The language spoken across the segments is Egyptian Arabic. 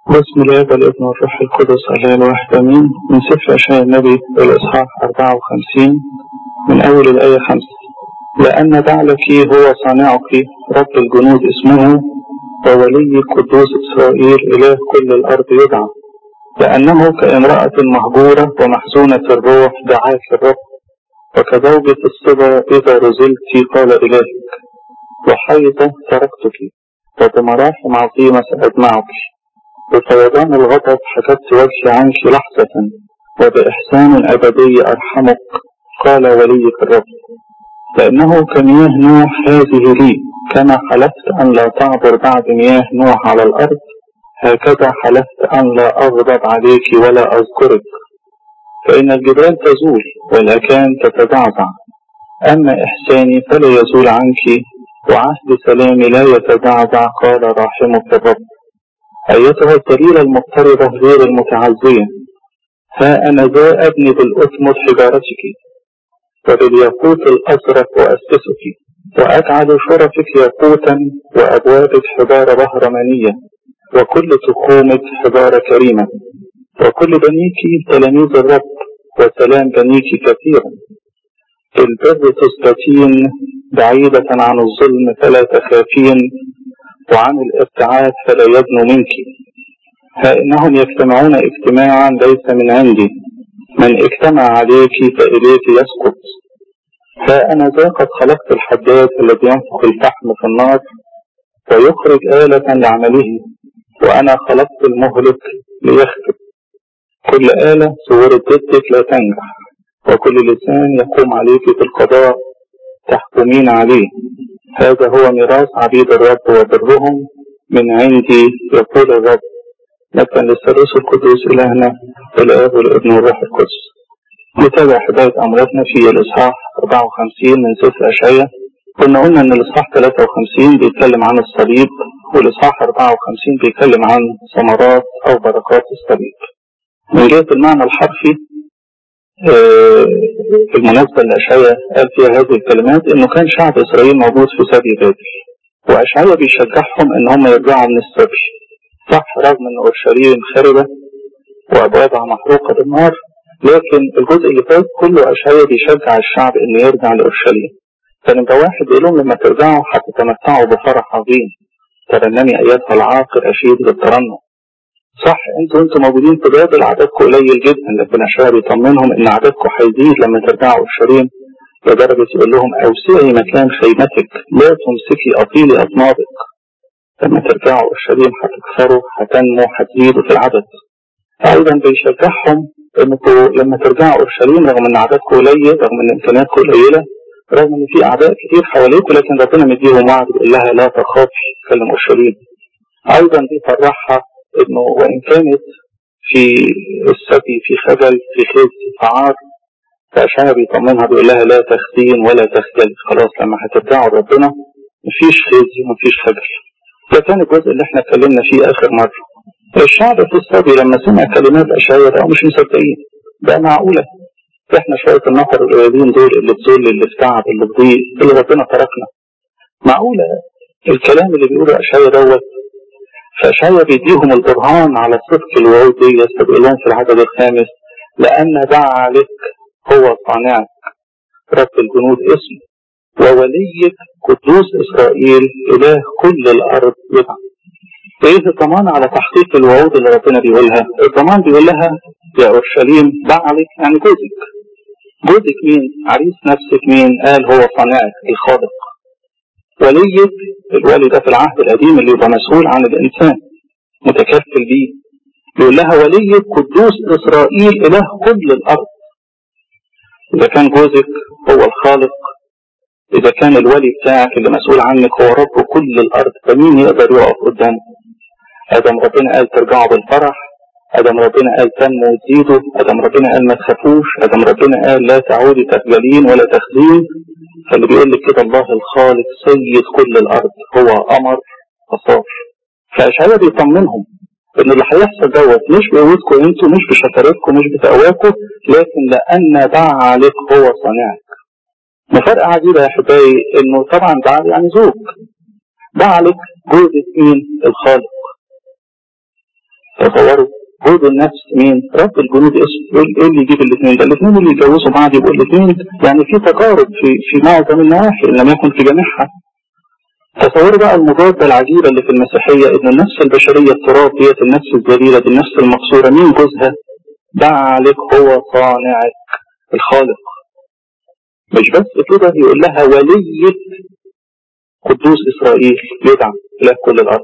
بسم الله والابن والروح القدس الله الواحد امين من سفر اشعياء النبي الاصحاح 54 من اول الايه 5 لان بعلك هو صانعك رب الجنود اسمه وولي قدوس اسرائيل اله كل الارض يدعى لانه كامراه مهجوره ومحزونه الروح دعاك الرب وكزوجة الصبا اذا رزلت قال الهك وحيضة تركتك وبمراحم عظيمة سأجمعك بفيضان الغضب حجبت وجهي عنك لحظة وبإحسان أبدي أرحمك قال وليك الرب لأنه كمياه نوح هذه لي كما حلفت أن لا تعبر بعد مياه نوح على الأرض هكذا حلفت أن لا أغضب عليك ولا أذكرك فإن الجبال تزول والأكان تتزعزع أما إحساني فلا يزول عنك وعهد سلامي لا يتزعزع قال راحمك الرب أيتها الذليلة المضطربة غير المتعزية ها أنا ذا أبني بالأثمر حجارتك وبالياقوت الأزرق وأسسك وأجعل شرفك ياقوتا وأبوابك حجارة بهرمانية وكل تخومك حجارة كريمة وكل بنيك تلاميذ الرب وسلام بنيك كثيرا البر تستتين بعيدة عن الظلم فلا تخافين وعن الابتعاد فلا يدنو منك ها إنهم يجتمعون اجتماعا ليس من عندي من اجتمع عليك فإليك يسقط ها أنا ذا قد خلقت الحداد الذي ينفخ الفحم في النار ويخرج آلة لعمله وأنا خلقت المهلك ليخطب كل آلة صورت ضدك لا تنجح وكل لسان يقوم عليك في القضاء تحكمين عليه هذا هو ميراث عبيد الرب وبرهم من عندي يقول الرب مثلا للثالوث القدوس إلهنا والآب والابن والروح القدس نتابع حداية أمرتنا في الإصحاح 54 من سفر أشعياء كنا قلنا إن الإصحاح 53 بيتكلم عن الصليب والإصحاح 54 بيتكلم عن ثمرات أو بركات الصليب من جهة المعنى الحرفي في المناسبة اللي أشعياء قال فيها هذه الكلمات إنه كان شعب إسرائيل موجود في سبي بابل وأشعياء بيشجعهم إن هم يرجعوا من السبي صح رغم إن أورشليم خربة وأبوابها محروقة بالنار لكن الجزء اللي فات كله أشعياء بيشجع الشعب إنه يرجع لأورشليم فنبقى واحد يقول لهم لما ترجعوا هتتمتعوا بفرح عظيم ترنمي أياتها العاقر أشيد بالترنم صح انتوا انتوا موجودين في بابل عددكم قليل جدا لكن اشعياء بيطمنهم ان عددكم هيزيد لما ترجعوا اورشليم لدرجه يقول لهم اوسعي مكان خيمتك لا تمسكي اطيلي اطنابك لما ترجعوا اورشليم هتكثروا هتنموا هتزيدوا في العدد ايضا بيشجعهم انكم لما ترجعوا اورشليم رغم ان عددكم قليل رغم ان امكانياتكم قليله رغم ان في اعداء كتير حواليكم لكن ربنا مديهم وعد بيقول لها لا تخافي كلم اورشليم ايضا بيفرحها انه وان كانت في السبي في خجل في خزي في عار فاشعياء بيطمنها بيقول لها لا تخزين ولا تخجل خلاص لما هترجعوا ربنا مفيش خزي ومفيش خجل ده كان الجزء اللي احنا اتكلمنا فيه اخر مره الشعب في السبي لما سمع كلمات اشعياء ده مش مصدقين ده معقوله احنا شويه النفر القليلين دول اللي في ذل اللي في تعب اللي في ضيق اللي ربنا تركنا معقوله الكلام اللي بيقوله اشعياء دوت فأشعيا بيديهم البرهان على صدق الوعود دي يستبقى لهم في العدد الخامس لأن دعا لك هو صانعك رب الجنود اسمه ووليك قدوس إسرائيل إله كل الأرض يدعى إيه الضمان على تحقيق الوعود اللي ربنا بيقولها الضمان بيقول لها يا أورشليم بعلك يعني جوزك جوزك مين عريس نفسك مين قال هو صانعك الخالق وليك الولي ده في العهد القديم اللي يبقى مسؤول عن الإنسان متكفل بيه يقول لها ولي قدوس إسرائيل إله كل الأرض إذا كان جوزك هو الخالق إذا كان الولي بتاعك اللي مسؤول عنك هو رب كل الأرض فمين يقدر يقف قدامه أدم ربنا قال ترجعوا بالفرح أدم ربنا قال تنموا وتزيدوا أدم ربنا قال ما تخافوش أدم ربنا قال لا تعودي تخجلين ولا تخزين فاللي بيقول لك كده الله الخالق سيد كل الارض هو امر فصار فاشعياء بيطمنهم ان اللي هيحصل دوت مش بقوتكم انتوا مش بشطارتكم مش بتقواكم لكن لان دعا عليك هو صانعك مفارقة عجيبة يا احبائي انه طبعا دعا يعني زوج دعا لك جوزك مين الخالق تصوروا جود النفس مين؟ رب الجنود اسمه ايه اللي يجيب الاثنين ده؟ الاثنين اللي يتجوزوا بعض يبقوا الاثنين يعني في تقارب في في معظم النواحي ان لم يكن في جميعها. تصوروا بقى المضادة العجيبة اللي في المسيحية ان النفس البشرية التراب ديت النفس الذليلة دي النفس المقصورة مين جوزها؟ بعلك هو صانعك الخالق. مش بس كده يقول لها ولية قدوس اسرائيل يدعم اله كل الارض.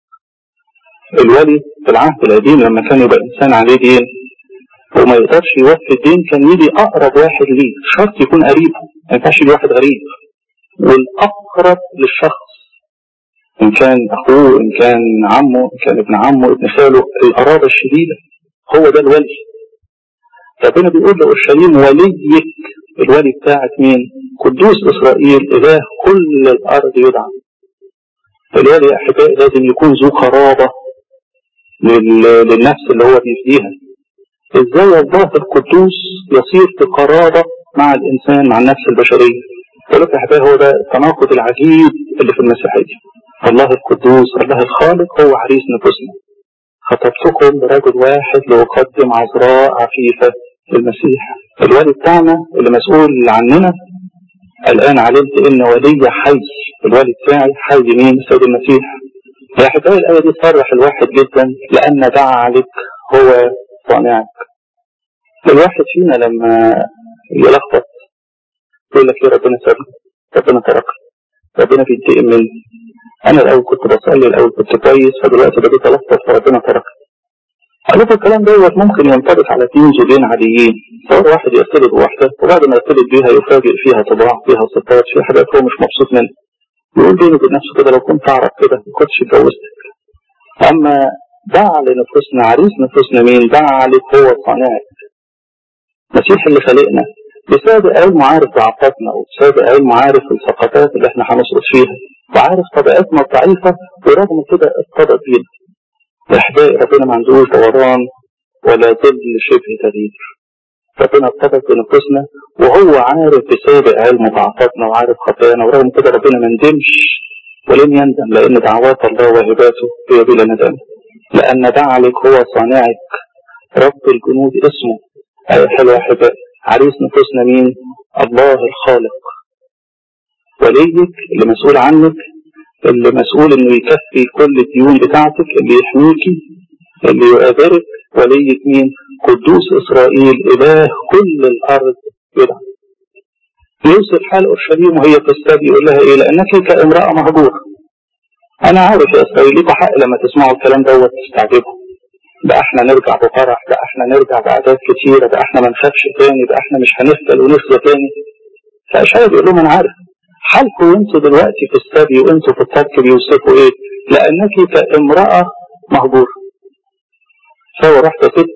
الولي في العهد القديم لما كان يبقى انسان عليه دين وما يقدرش يوفي الدين كان يجي اقرب واحد ليه شرط يكون قريبه ما ينفعش يجي واحد غريب والاقرب للشخص ان كان اخوه ان كان عمه ان كان ابن عمه ابن خاله القرابه الشديده هو ده الولي ربنا بيقول لاورشليم وليك الولي بتاعك مين؟ قدوس اسرائيل اله كل الارض يدعم الولي يا احبائي لازم يكون ذو قرابه للنفس اللي هو بيفديها ازاي الله القدوس يصير في قرابه مع الانسان مع النفس البشريه ولك يا احبائي هو ده التناقض العجيب اللي في المسيحيه الله القدوس الله الخالق هو عريس نفوسنا خطبتكم برجل واحد لأقدم عذراء عفيفة للمسيح الولي بتاعنا اللي مسؤول عننا الآن علمت إن ولي حي الولي بتاعي حي مين سيد المسيح يا أحبائي الآية دي تفرح الواحد جدا لأن دعلك هو صانعك الواحد فينا لما يلخبط يقول لك يا ربنا سابني ربنا تركني ربنا بينتقم مني انا الاول كنت بصلي الاول كنت كويس فدلوقتي بديت الخبط فربنا تركني قال لكم الكلام دوت ممكن ينطبق على اثنين زوجين عاديين صار واحد يرتبط بواحده وبعد ما يرتبط بيها يفاجئ فيها طباع فيها صفات فيها حاجات هو مش مبسوط منها يقول بينه وبين نفسه كده لو كنت اعرف كده ما كنتش اتجوزتك اما دعا لنفوسنا عريس نفوسنا مين دعا عليك هو صانعك المسيح اللي خلقنا بسبب علم عارف ضعفاتنا وبسبب علم عارف الثقافات اللي احنا هنسقط فيها وعارف طبيعتنا الضعيفة ورغم كده ارتبط بينا يا احبائي ربنا ما عندوش دوران ولا ظل شبه تغيير ربنا ارتبط بنفوسنا وهو عارف بسابق علم ضعفاتنا وعارف خطايانا ورغم كده ربنا ما ندمش ولم يندم لان دعوات الله وهباته هي بلا ندم لان دعلك هو صانعك رب الجنود اسمه اي حلوه احبائي عريس نفوسنا مين الله الخالق وليك اللي مسؤول عنك اللي مسؤول انه يكفي كل الديون بتاعتك اللي يحميكي اللي يؤابرك وليك مين قدوس اسرائيل اله كل الارض يدعم يوصف حال اورشليم وهي تستبي يقول لها ايه لانك كامراه مهجوره انا عارف يا اسرائيل ليكوا حق لما تسمعوا الكلام دوت تستعجبوا ده احنا نرجع بفرح ده احنا نرجع باعداد كتيره ده احنا ما نخافش تاني ده احنا مش هنفتل ونخزى تاني فاشعيا بيقول لهم انا عارف حالكم انتوا دلوقتي في السبي وانتوا في الترك بيوصفوا ايه؟ لانك كامراه مهجوره سوى واحده ست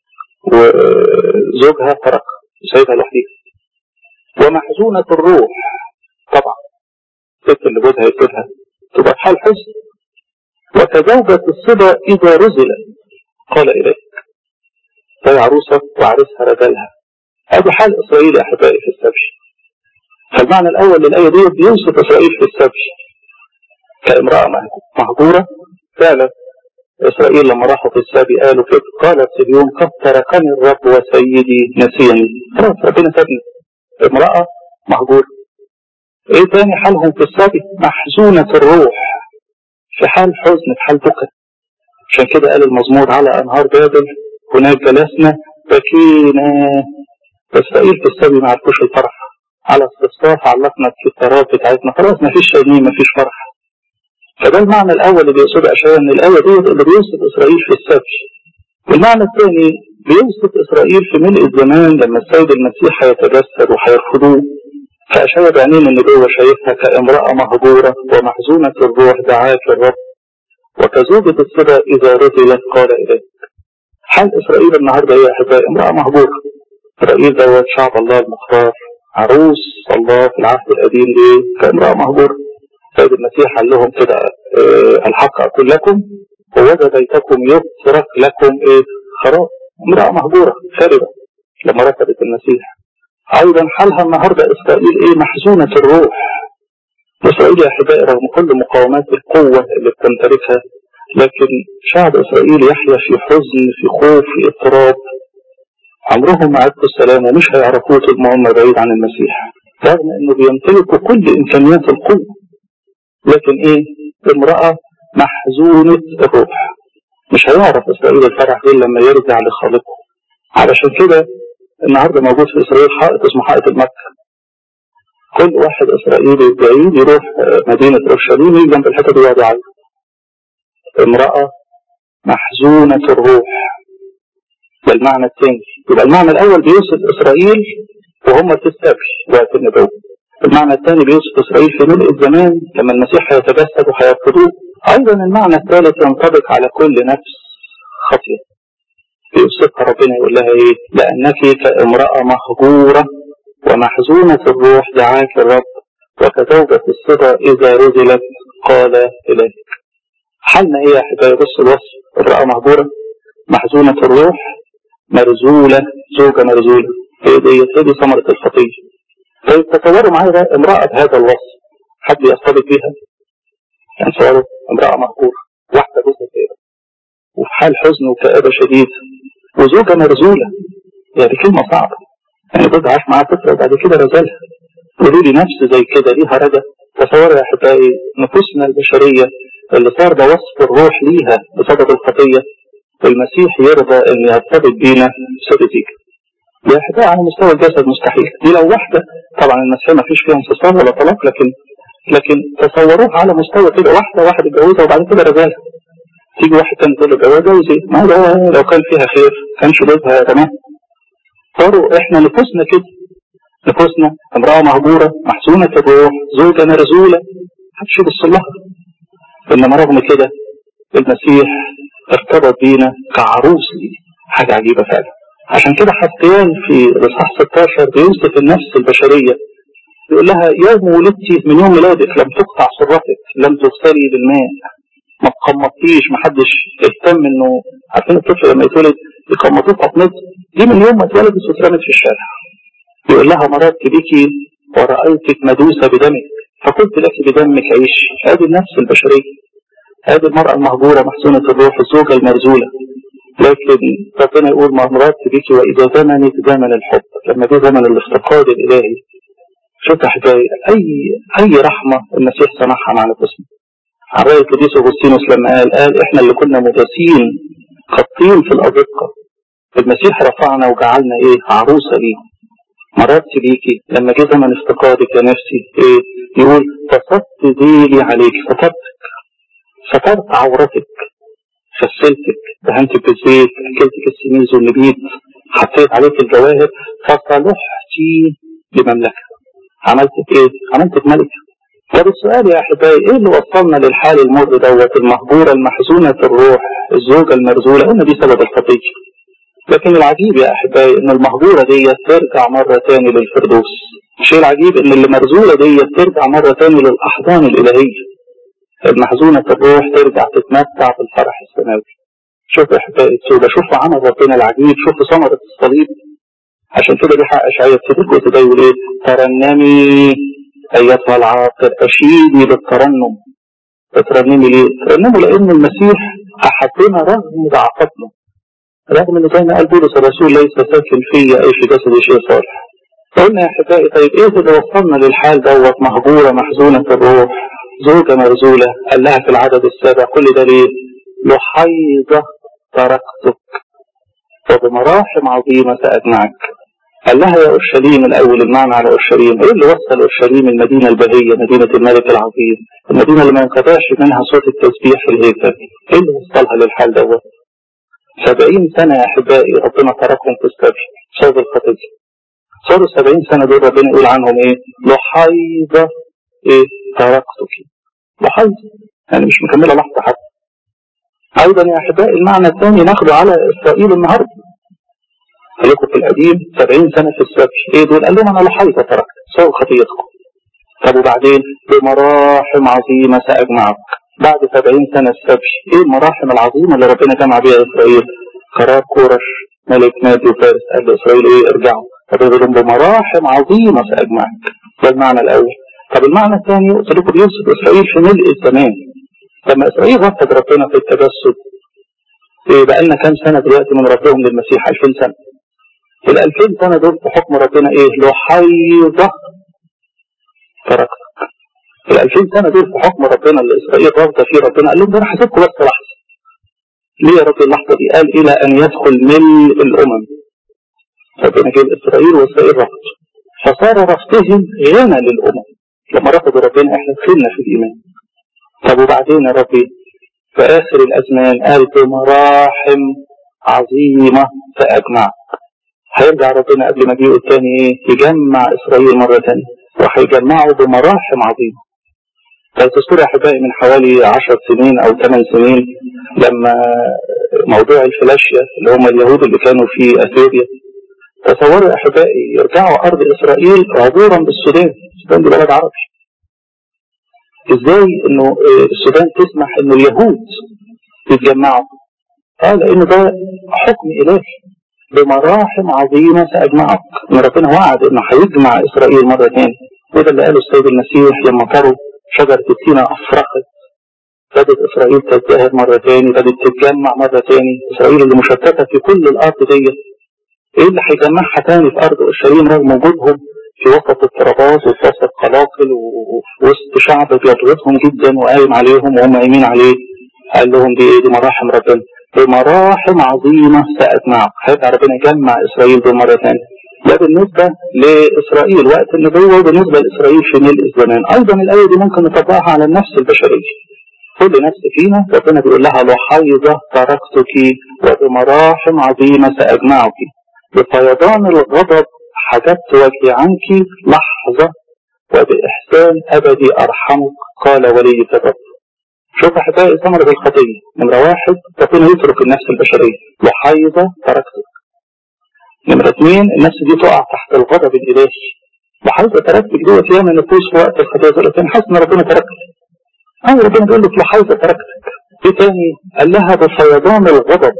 وزوجها ترك وسايبها لوحديها ومحزونه الروح طبعا الست اللي جوزها يسيبها تبقى في حال حزن وكزوجة الصبا إذا رزلت قال إليك زي عروسة وعريسها رجلها هذا حال إسرائيل يا أحبائي في السبي فالمعنى الأول للآية دي بيوصف إسرائيل في السبي كامرأة مهجورة فعلا إسرائيل لما راحوا في السبي قالوا كده قالت سبيون قد تركني الرب وسيدي نسيني خلاص ربنا سابني امرأة مهجورة إيه تاني حالهم في السبي محزونة الروح في حال حزن في حال بكى عشان كده قال المزمور على أنهار بابل هناك جلسنا بكينا إسرائيل في السبي ما عرفوش الفرح على استصفاف علقنا في التراب بتاعتنا خلاص ما فيش تجميل ما فيش فرح فده المعنى الأول اللي بيقصده أشعياء إن الآية دي اللي بيوصف إسرائيل في السبي المعنى الثاني بيوصف إسرائيل في ملء الزمان لما السيد المسيح هيتجسد وهيرفضوه فأشعياء بعينين النبوة شايفها كامرأة مهجورة ومحزونة الروح دعاك الرب وكزوجة الصبا إذا رضيت قال إليك حال إسرائيل النهاردة هي أحبائي امرأة مهجورة إسرائيل دوت شعب الله المختار عروس الله في العهد القديم دي كامرأة مهجورة سيد المسيح قال لهم كده اه الحق أقول لكم ووجد بيتكم يترك لكم إيه خراب امرأة مهجورة خاربة لما ركبت المسيح أيضا حالها النهاردة إسرائيل إيه محزونة الروح إسرائيل يا أحبائي رغم كل مقاومات القوة اللي بتمتلكها لكن شعب إسرائيل يحيا في حزن في خوف في اضطراب عمرهم ما عرفوا السلام ومش هيعرفوه طول ما هم بعيد عن المسيح رغم انه بيمتلكوا كل امكانيات القوة لكن ايه امرأة محزونة الروح مش هيعرف اسرائيل الفرح الا لما يرجع لخالقه علشان كده النهارده موجود في اسرائيل حائط اسمه حائط المكة كل واحد اسرائيلي بعيد يروح مدينة اورشليم يجي جنب الحتة دي يقعد يعيط امرأة محزونة الروح ده المعنى الثاني يبقى المعنى الاول بيوصف اسرائيل وهم في السبي وقت النبوة المعنى الثاني بيوصف اسرائيل في ملء الزمان لما المسيح هيتجسد وهيرفضوه ايضا المعنى الثالث ينطبق على كل نفس خطيئة بيوصفها ربنا يقول لها ايه لانك كامرأة مهجورة ومحزونة الروح دعاك الرب وكتوبة الصدى اذا رذلت قال اليك حالنا ايه يا احبائي بص الوصف امرأة مهجورة محزونة الروح مرزولة زوجة مرزولة هي دي هي دي ثمرة الخطية طيب تصوروا معايا بقى امرأة بهذا الوصف حد يصطدق بيها يعني تصوروا امرأة مهجورة واحدة جوزها كده وفي حال حزن وكآبة شديد وزوجة مرزولة يعني كلمة صعبة يعني جوزها عاش معاها فترة وبعد كده رزلها قولوا لي نفس زي كده ليها رجا تصوروا يا احبائي نفوسنا البشرية اللي صار ده وصف الروح ليها بسبب الخطية المسيح يرضى ان يرتبط بينا سبتيك يا احبائي على مستوى الجسد مستحيل دي لو واحدة طبعا المسيح ما فيش فيها انفصال ولا طلاق لكن لكن تصوروها على مستوى كده واحدة واحد اتجوزها وبعد كده رجالها تيجي واحد تاني تقول له جواز جوزي ما هو لو كان فيها خير كانش جوزها تمام صاروا احنا نفوسنا كده نفوسنا امرأة مهجورة محزونة الروح زوجة مرزولة محدش يبص لها انما رغم كده المسيح ارتبط بينا كعروس حاجة عجيبة فعلا عشان كده حسيان في الاصحاح 16 بيوصف النفس البشرية يقول لها يوم ولدتي من يوم ميلادك لم تقطع سرتك لم تغسلي بالماء ما تقمطيش ما حدش اهتم انه عارفين الطفل لما يتولد يقمطوه قطمته دي من يوم ما اتولدت واترمت في الشارع يقول لها مررت بك ورأيتك مدوسة بدمك فقلت لك بدمك عيش هذه النفس البشرية هذه المرأة المهجورة محزونة الروح الزوجة المرزولة لكن ربنا يقول ما مررت بك وإذا زمنك زمن الحب لما جه زمن الافتقاد الإلهي شوف حكاية أي أي رحمة المسيح سمحها مع نفسنا عباية القديس أغسطينوس لما قال قال إحنا اللي كنا مداسين خطين في الأزقة المسيح رفعنا وجعلنا إيه عروسة ليه مررت بيكي لما جه زمن افتقادك يا نفسي إيه يقول فصدت ذيلي عليك سترتك سترت عورتك غسلتك دهنتك بالزيت أكلتك السميز والنبيت حطيت عليك الجواهر فصلحتي لمملكة عملتك ايه؟ عملتك ملكة طب السؤال يا احبائي ايه اللي وصلنا للحال المر دوت المهجورة المحزونة الروح الزوجة المرزولة قلنا دي سبب الخطية لكن العجيب يا احبائي ان المهجورة دي ترجع مرة تاني للفردوس الشيء العجيب ان اللي مرزولة دي ترجع مرة تاني للاحضان الالهية المحزونة الروح ترجع تتمتع بالفرح السماوي شوف يا احبائي التوبة شوفوا عمل ربنا العجيب شوفوا ثمرة الصليب عشان كده دي حق اشعياء في الجزء ده يقول ايه ترنمي ايتها العاقر اشيدي بالترنم ترنمي ليه؟ ترنموا لان المسيح احبنا رغم ضعفتنا رغم ان زي ما قال بولس الرسول ليس ساكن فيا اي في جسدي شيء صالح قلنا يا احبائي طيب ايه اللي وصلنا للحال دوت مهجوره محزونه الروح زوجة مرزولة قال لها في العدد السابع كل ده ليه لحيظة تركتك وبمراحم عظيمة سأجمعك قال لها يا أورشليم الأول المعنى على أورشليم إيه اللي وصل أورشليم المدينة البهية مدينة الملك العظيم المدينة اللي ما ينقطعش منها صوت التسبيح في الهيكل إيه اللي وصلها للحال دوت سبعين سنة يا أحبائي ربنا تركهم في السبي بسبب الخطية صاروا سبعين سنة دول ربنا يقول عنهم إيه لحيظة إيه تركتك لحيظة يعني مش مكملة لحظة حتى أيضا يا أحبائي المعنى الثاني ناخده على إسرائيل النهاردة خليكم في القديم 70 سنة في السبي إيه دول قال لهم أنا لحيظة تركت سووا خطيتكم طب وبعدين بمراحم عظيمة سأجمعك بعد 70 سنة السبي إيه المراحم العظيمة اللي ربنا جمع بها إسرائيل قرار كورش ملك مادي وفارس قال لإسرائيل إيه ارجعوا طب يقول لهم بمراحم عظيمة سأجمعك ده المعنى الأول طب المعنى الثاني قلت لكم بيوصف إسرائيل في ملء الزمان لما إسرائيل رفض ربنا في التجسد إيه بقى لنا كام سنة دلوقتي من ربهم للمسيح 2000 سنة ال 2000 سنة دول في حكم ربنا إيه لحيظة تركتك ال 2000 سنة دول في حكم ربنا اللي إسرائيل رافضة فيه ربنا قال لهم ده أنا هسيبكم بس لحظة ليه يا رب اللحظة دي قال إلى أن يدخل ملء الأمم ربنا جاب إسرائيل وإسرائيل رفض فصار رفضهم غنى للأمم لما رفضوا ربنا احنا دخلنا في الإيمان طب وبعدين يا ربي في آخر الأزمان قال بمراحم عظيمة فأجمع هيرجع ربنا قبل ما يجيء التاني ايه يجمع إسرائيل مرة تانية وهيجمعه بمراحم عظيمة فالتذكر يا أحبائي من حوالي عشر سنين أو ثمان سنين لما موضوع الفلاشيا اللي هم اليهود اللي كانوا في أثيوبيا تصوروا يا أحبائي يرجعوا أرض إسرائيل عبورا بالسودان السودان دي بلد عربي إزاي إنه السودان تسمح إنه اليهود يتجمعوا قال لأن ده حكم إلهي بمراحم عظيمة سأجمعك إن ربنا وعد إنه هيجمع إسرائيل مرة تاني وده اللي قاله السيد المسيح لما كروا شجرة التينة أفرقت بدأت إسرائيل تزدهر مرة تاني بدأت تتجمع مرة تاني إسرائيل اللي مشتتة في كل الأرض دي إيه اللي هيجمعها تاني في أرض أورشليم رغم وجودهم في وسط اضطرابات وفي وسط قلاقل وفي وسط شعب بيضغطهم جدا وقايم عليهم وهم قايمين عليه قال لهم دي ايه دي مراحم ربنا بمراحم عظيمة سأجمعك هيبقى ربنا يجمع إسرائيل دول مرة ثانية ده بالنسبة لإسرائيل وقت النبوة وبالنسبة لإسرائيل في ملء الزمان أيضا الآية دي ممكن نطبقها على النفس البشرية كل نفس فينا ربنا بيقول لها لحيظة تركتك وبمراحم عظيمة سأجمعك بفيضان الغضب حجبت وجهي عنك لحظة وبإحسان أبدي أرحمك قال ولي الرب شوف أحبائي ثمرة الخطية نمرة واحد ربنا يترك النفس البشرية لحيظة تركتك نمرة اثنين النفس دي تقع تحت الغضب الإلهي لحيظة تركتك دي فيها من نفوس في وقت الخطية تقول لك أنا حاسس إن ربنا تركني أو ربنا بيقول لك لحيظة تركتك إيه تاني قال لها بفيضان الغضب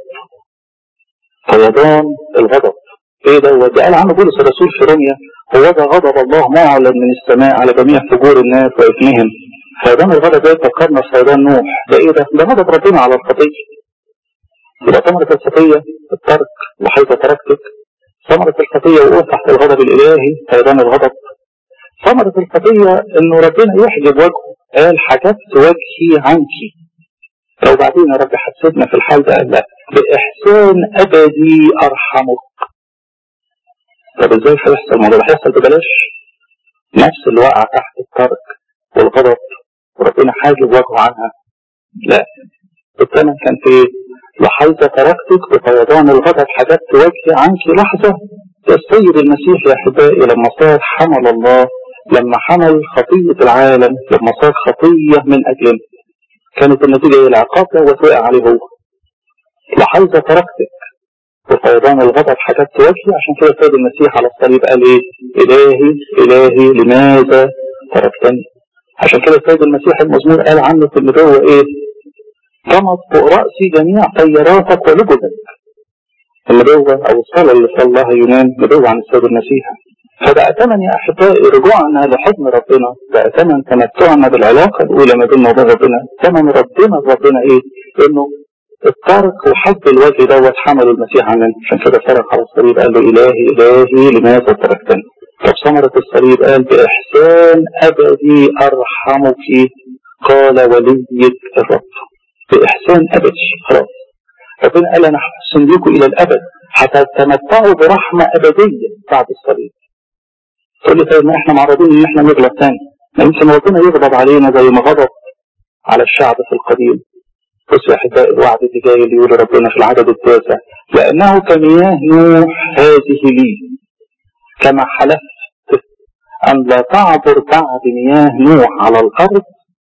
فيضان الغضب ايه ده ده قال عنه بولس الرسول في روميا هو ده غضب الله معلن من السماء على جميع فجور الناس واثمهم فيضان الغضب ده فكرنا في فيضان نوح ده ايه ده ده غضب ربنا على الخطيه يبقى ثمرة الخطية الترك وحيث تركتك ثمرة الخطية وقوف تحت الغضب الإلهي فيضان الغضب ثمرة الخطية إنه ربنا يحجب وجهه قال حجبت وجهي عنك لو بعدين يا رب حسبنا في الحال ده قال لا بإحسان أبدي أرحمك طب ازاي هيحصل الموضوع ده هيحصل ببلاش نفس اللي وقع تحت الترك والغضب وربنا حاجب وجهه عنها لا الثمن كان في لحيث تركتك بفيضان الغضب حجبت وجهي عنك لحظة ده السيد المسيح يا أحبائي لما صار حمل الله لما حمل خطية العالم لما صار خطية من أجلنا كانت النتيجة العقاب ده وقع عليه هو لحيث تركتك وفيضان الغضب حجبت وجهي عشان كده السيد المسيح على الصليب قال ايه الهي الهي لماذا تركتني عشان كده السيد المسيح المزمور قال عنه في النبوة ايه طمت فوق رأسي جميع طياراتك ولجدك النبوة او الصلاة اللي صلاها يونان نبوة عن السيد المسيح فبقى ثمن يا احبائي رجوعنا لحضن ربنا بقى ثمن تمتعنا بالعلاقة الاولى ما بيننا وبين ربنا ثمن ربنا ربنا ايه انه الترك وحب الوجه دوت حمل المسيح عننا عشان كده صرخ على الصليب قال له إلهي إلهي لماذا تركتني طب ثمرة الصليب قال بإحسان أبدي أرحمك قال وليك الرب بإحسان أبدي خلاص ربنا قال أنا هحسن بيكم إلى الأبد حتى تمتعوا برحمة أبدية بعد الصليب تقول لي طيب ما احنا معرضين ان احنا نغلط تاني ما يمكن ربنا يغضب علينا زي ما غضب على الشعب في القديم بص يا احبائي الوعد اللي جاي اللي يقول ربنا في العدد التاسع لانه كمياه نوح هذه لي كما حلفت ان لا تعبر بعد مياه نوح على الارض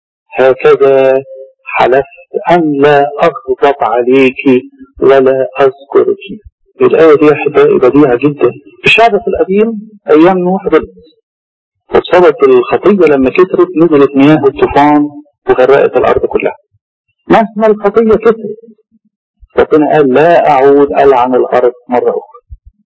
هكذا حلفت ان لا اغضب عليك ولا اذكرك الآية دي يا أحبائي بديعة جدا الشعب في القديم أيام نوح غلط وبسبب الخطية لما كترت نزلت مياه الطوفان وغرقت الأرض كلها مهما الخطية كترت ربنا قال لا أعود ألعن الأرض مرة أخرى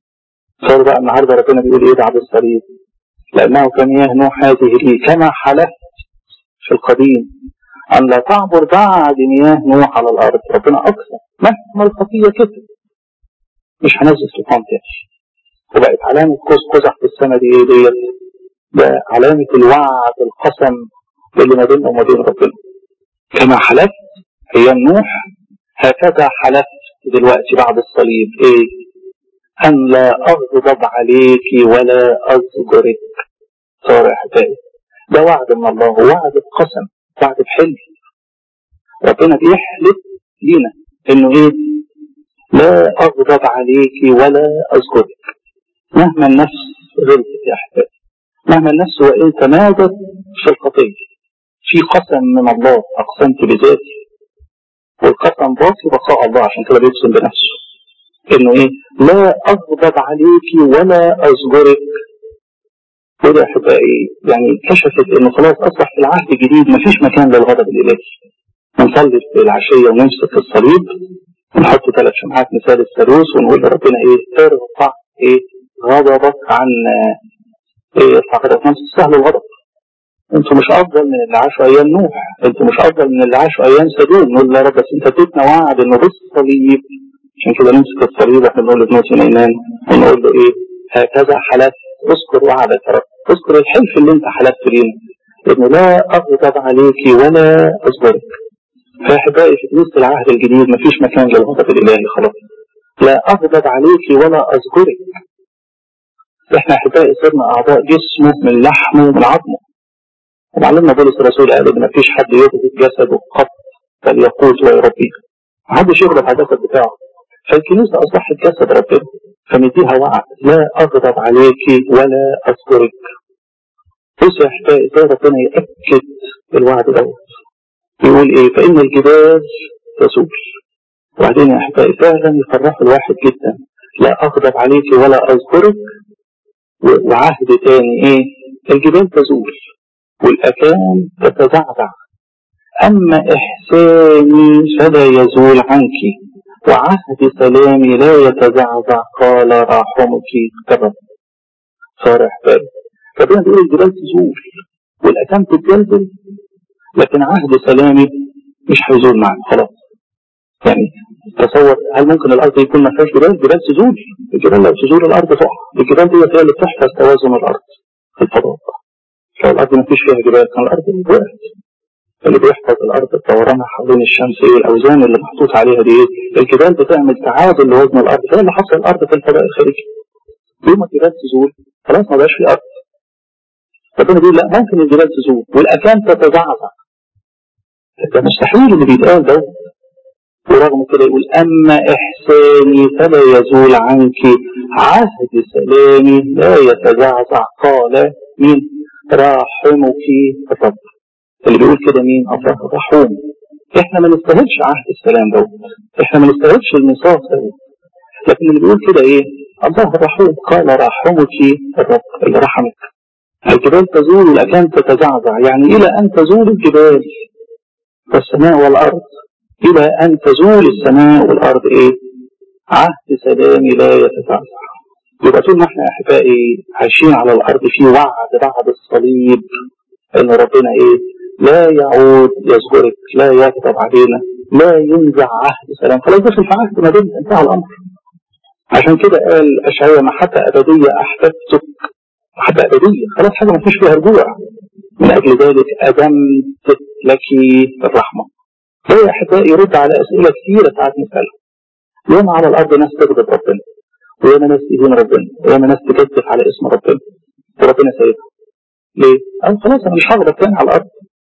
صار بقى النهارده ربنا بيقول إيه بعد الصليب لأنه كمياه نوح هذه لي كما حلفت في القديم أن لا تعبر بعد مياه نوح على الأرض ربنا أقسم مهما الخطية كتب مش هنزل سلطان تاني وبقت علامة قوس قزح في السماء دي ايه ديت ده علامة الوعد القسم اللي ما بيننا وما بين ربنا كما حلفت أيام نوح هكذا حلفت دلوقتي بعد الصليب ايه أن لا أغضب عليك ولا أزجرك صار أحبائي ده وعد من الله وعد بقسم وعد بحلم ربنا بيحلف لينا انه ايه لا اغضب عليك ولا اذكرك مهما النفس غلطت يا احبابي مهما النفس وان تمادت في الخطيه في قسم من الله اقسمت بذاتي والقسم باقي بقاء الله عشان كده بيقسم بنفسه انه ايه لا اغضب عليك ولا اذكرك وده احبائي يعني كشفت انه خلاص اصبح في العهد الجديد مفيش مكان للغضب الالهي نصلي في العشيه ونمسك الصليب ونحط ثلاث شمعات مثال الثالوث ونقول لربنا ايه ارفع ايه غضبك عن ايه ارفع غضبك نفس سهل الغضب انتوا مش افضل من اللي عاشوا ايام نوح انتوا مش افضل من اللي عاشوا ايام سدوم نقول يا رب بس انت اديتنا وعد انه بالصليب عشان كده نمسك الصليب احنا بنقول لابنتي نيمان ونقول له ايه هكذا حلفت اذكر وعدك يا رب اذكر الحلف اللي انت حلفت لينا انه لا اغضب عليك ولا اصبرك فاحبائي في كنيسه العهد الجديد مفيش مكان للغضب الالهي خلاص لا اغضب عليك ولا اذكرك احنا احبائي صرنا اعضاء جسمه من لحمه ومن عظمه ومعلمنا بولس الرسول قال ان مفيش حد يغضب جسده قط بل يقود ويربيه محدش يغضب على الجسد بتاعه فالكنيسه اصبحت جسد ربنا فمديها وعد لا اغضب عليك ولا اذكرك بص يا احبائي ازاي ربنا ياكد الوعد دوت يقول ايه فان الجبال تزول وبعدين يا احبائي فعلا يفرح الواحد جدا لا اغضب عليك ولا اذكرك وعهد تاني ايه الجبال تزول والاكام تتزعزع اما احساني فلا يزول عنك وعهد سلامي لا يتزعزع قال راحمك كبر صار احبائي ربنا بيقول الجبال تزول والاكام تتجلجل لكن عهد سلامي مش هيزول معنا خلاص يعني تصور هل ممكن الارض يكون ما فيهاش جبال؟ جبال تزول الجبال لو تزول الارض تقع الجبال دي هي اللي بتحفظ توازن الارض في الفضاء لو الارض ما فيش فيها جبال كان الارض وقعت اللي بيحفظ الارض دورانها حوالين الشمس ايه الاوزان اللي محطوط عليها دي ايه الجبال بتعمل تعادل لوزن الارض ده اللي حصل الارض في الفضاء الخارجي يوم الجبال تزول خلاص ما بقاش في ارض ربنا بيقول لا ممكن الجبال تزول والاكام تتزعزع ده مستحيل اللي بيتقال ده ورغم كده يقول اما احساني فلا يزول عنك عهد سلامي لا يتزعزع قال مين راحمك الرب اللي بيقول كده مين الله رحوم احنا ما نستاهلش عهد السلام دوت احنا ما نستاهلش الميثاق دوت لكن اللي بيقول كده ايه الله رحوم قال رحمك الرب اللي رحمك الجبال تزول والاكام تتزعزع يعني الى ان تزول الجبال والسماء والارض الى ان تزول السماء والارض ايه عهد سلامي لا يتزعزع يبقى طول ما احنا احبائي عايشين على الارض في وعد بعد الصليب ان ربنا ايه لا يعود يزجرك لا يغضب علينا لا ينزع عهد سلام خلاص دخل في عهد ما بيننا انتهى الامر عشان كده قال اشعياء محبه ابديه احببتك محبه ابديه خلاص حاجه ما فيش فيها رجوع من اجل ذلك ادمت لك الرحمه ده يا احبائي يرد على اسئله كثيره ساعات نسالها يوم على الارض ناس تغضب ربنا وياما ناس تهين ربنا وياما ناس تكذب على اسم ربنا وربنا سايبها ليه؟ قال خلاص انا مش هغضب تاني على الارض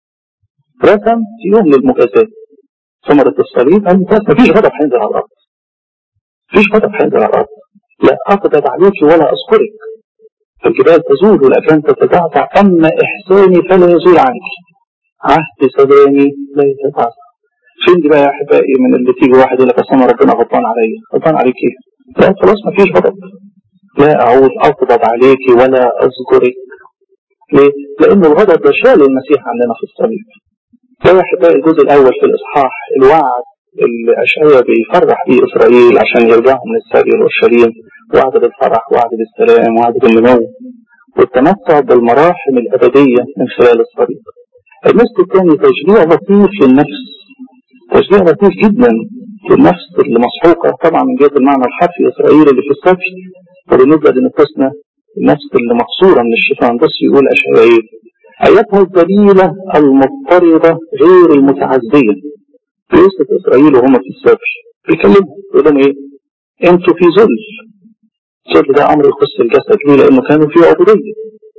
رسم في يوم للمجازات ثمرة الصليب قال خلاص مفيش غضب هينزل على الارض مفيش غضب هينزل على الارض لا اغضب عليك ولا اذكرك الجبال تزول والاكام تتزعزع اما احساني فلا يزول عنك عهد سلامي لا يتزعزع فين دي بقى يا احبائي من اللي تيجي واحد يقول لك اصل ربنا غضبان عليا غضبان عليك ايه؟ لا خلاص مفيش غضب لا اعود اغضب عليك ولا اذكرك ليه؟ لان الغضب ده شال المسيح عننا في الصليب ده يا احبائي الجزء الاول في الاصحاح الوعد اللي اشعيا بيفرح بيه اسرائيل عشان يرجعوا من السبي والشريم وعد بالفرح وعد بالسلام وعد بالنمو والتمتع بالمراحم الابديه من خلال الصليب المسك الثاني تشجيع لطيف للنفس تشجيع لطيف جدا للنفس اللي مسحوقة طبعا من جهة المعنى الحرفي إسرائيل اللي في السفح وبالنسبة لنفوسنا النفس اللي مقصورة من الشيطان بص يقول أشعياء أيتها الذليلة المضطربة غير المتعزية بيوصف إسرائيل وهم في السفح بيكلمهم يقول لهم إيه أنتوا في ذل ذل ده أمر يخص الجسد ليه لأنه كانوا في عبودية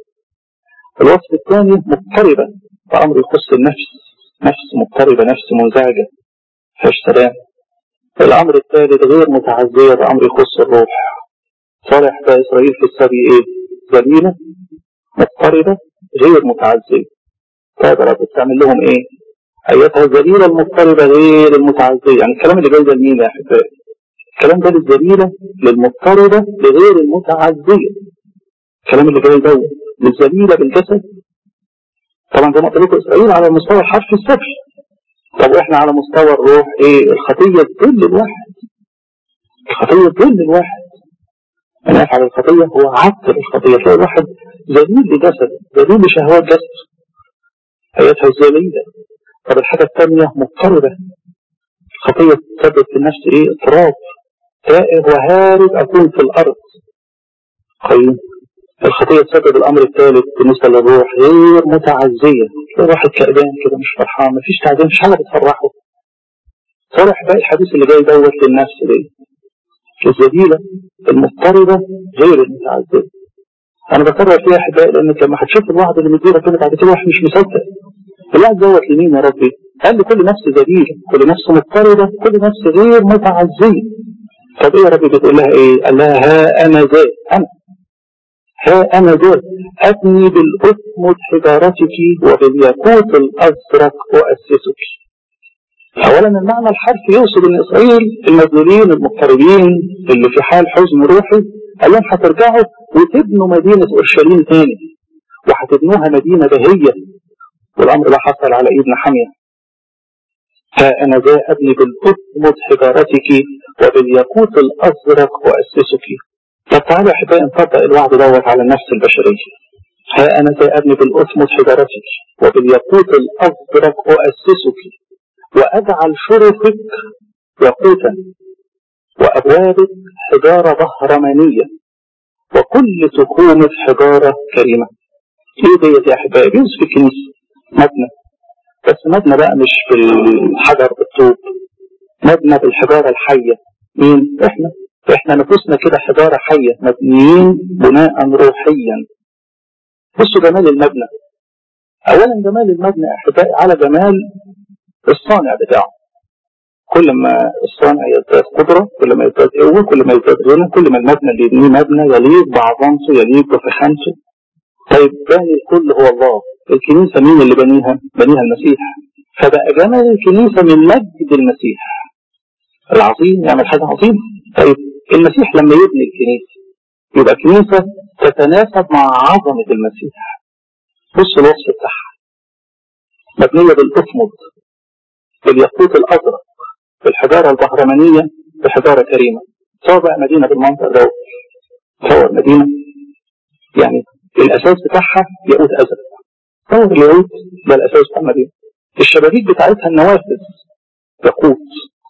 الوصف الثاني مضطربة ده أمر يخص النفس نفس مضطربة نفس منزعجة فيهاش سلام الأمر الثالث غير متعزية ده أمر يخص الروح صالح ده إسرائيل في السبي إيه ذليلة مضطربة غير متعزية طيب رب بتعمل لهم إيه أيتها الذليلة المضطربة غير المتعزية يعني الكلام اللي جاي ده لمين يا أحبائي الكلام ده للذليلة للمضطربة لغير المتعزية الكلام اللي جاي ده للذليلة بالجسد طبعا زي ما قلت لكم إسرائيل على المستوى الحرفي السفلي طب واحنا على مستوى الروح ايه الخطية تذل الواحد الخطية تذل الواحد من يفعل الخطية هو عطل الخطية تلاقي الواحد ذليل لجسد ذليل لشهوات جسد ايتها الذليلة طب الحاجة الثانية مضطربة الخطية تسبب في النفس ايه اضطراب تائه وهارب اكون في الارض طيب الخطية تسبب الأمر الثالث بالنسبة للروح غير متعزية الواحد كأبان كده مش فرحان مفيش تعزية مش حاجة بتفرحه صالح باقي الحديث اللي جاي دوت للنفس دي الذليلة المضطربة غير المتعزية أنا بكرر فيها أحبائي لأنك لما هتشوف الوعد اللي مديرك كده بعد كده واحد مش مصدق الوعد دوت لمين يا ربي؟ قال لي كل نفس ذليلة كل نفس مضطربة كل نفس غير متعزية طب إيه يا ربي بتقول لها إيه؟ قال لها ها أنا ذا أنا ها أنا ذا أبني بالأثمد حجارتك وبالياقوت الأزرق أؤسسك أولا المعنى الحرفي يوصل أن إسرائيل المذلولين المضطربين اللي في حال حزن روحي قال لهم هترجعوا وتبنوا مدينة أورشليم تاني وهتبنوها مدينة بهية والأمر ده حصل على إيد نحمية ها أنا ذا أبني بالأثمد حجارتك وبالياقوت الأزرق أؤسسك طب تعالوا يا احبائي نطبق الوعد دوت على النفس البشريه. ها انا ذا ابني بالاثمس حجارتك وبالياقوت الازرق اؤسسك واجعل شرفك ياقوتا وابوابك حجاره بهرمانيه وكل تخومك حجاره كريمه. ايه ديت يا احبائي؟ بيوصف الكنيسه مبنى بس مبنى بقى مش بالحجر بالطوب مبنى بالحجاره الحيه مين؟ احنا احنا نفوسنا كده حجارة حية مبنيين بناء روحيا بصوا جمال المبنى اولا جمال المبنى احبائي على جمال الصانع بتاعه كل ما الصانع يزداد قدرة كل ما يزداد قوة كل ما يزداد غنى كل ما المبنى اللي يبنيه مبنى يليق بعظمته يليق بفخامته طيب باني الكل هو الله الكنيسة مين اللي بنيها؟ بنيها المسيح فبقى جمال الكنيسة من مجد المسيح العظيم يعمل حاجة عظيمة طيب المسيح لما يبني الكنيسة يبقى كنيسة تتناسب مع عظمة المسيح بص الوصف بتاعها مبنية بالأصمد بالياقوت الأزرق بالحجارة البهرمانية بحجارة كريمة سواء بقى مدينة بالمنطقة ده تصور مدينة يعني الأساس بتاعها ياقوت أزرق تصور الياقوت ده الأساس بتاع المدينة الشبابيك بتاعتها النوافذ ياقوت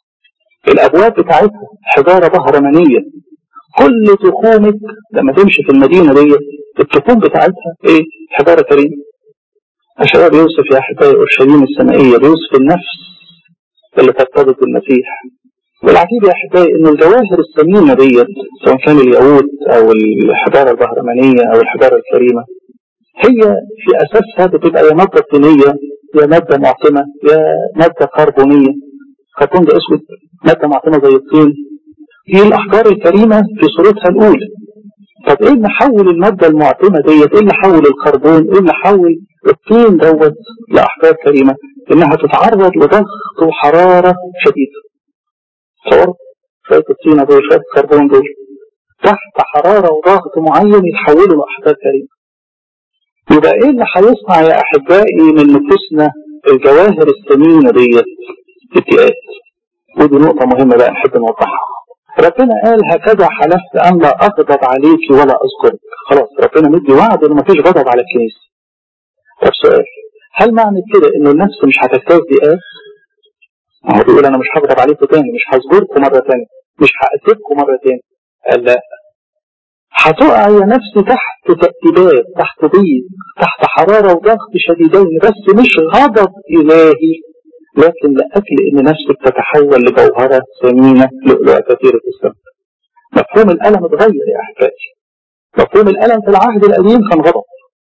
الابواب بتاعتها حجاره بهرمانيه كل تخومك لما تمشي في المدينه دي التخوم بتاعتها ايه؟ حجاره كريمه. الشباب بيوصف يا احبائي اورشليم السمائيه بيوصف النفس اللي ترتبط بالمسيح. والعجيب يا احبائي ان الجواهر الثمينه ديت سواء كان الياقوت او الحجاره البهرمانيه او الحجاره الكريمه هي في اساسها بتبقى يا ماده طينيه يا ماده معتمه يا ماده كربونيه كربون ده اسود مادة معتمة زي الطين دي الأحجار الكريمة في صورتها الأولى طب إيه اللي حول المادة المعتمة ديت إيه اللي حول الكربون إيه اللي حول الطين دوت لأحجار كريمة إنها تتعرض لضغط وحرارة شديدة تصور شوية الطينة دول شوية الكربون دول تحت حرارة وضغط معين يتحولوا لأحجار كريمة يبقى إيه اللي هيصنع يا أحبائي من نفوسنا الجواهر الثمينة ديت اتقاد ودي نقطة مهمة بقى نحب نوضحها ربنا قال هكذا حلفت أن لا أغضب عليك ولا أذكرك خلاص ربنا مدي وعد إن مفيش غضب على الكنيسة طب سؤال هل معنى كده انه النفس مش هتجتاز ضيقات؟ هو بيقول انا مش هغضب عليكم تاني مش هصبركم مره تانية مش هأسفكم مره تاني قال لا هتقع يا نفسي تحت تأديبات تحت ضيق تحت حرارة وضغط شديدين بس مش غضب إلهي لكن لأجل إن نفسك تتحول لجوهرة ثمينة لؤلؤة كثيرة السماء مفهوم الألم اتغير يا أحبائي مفهوم الألم في العهد القديم كان غضب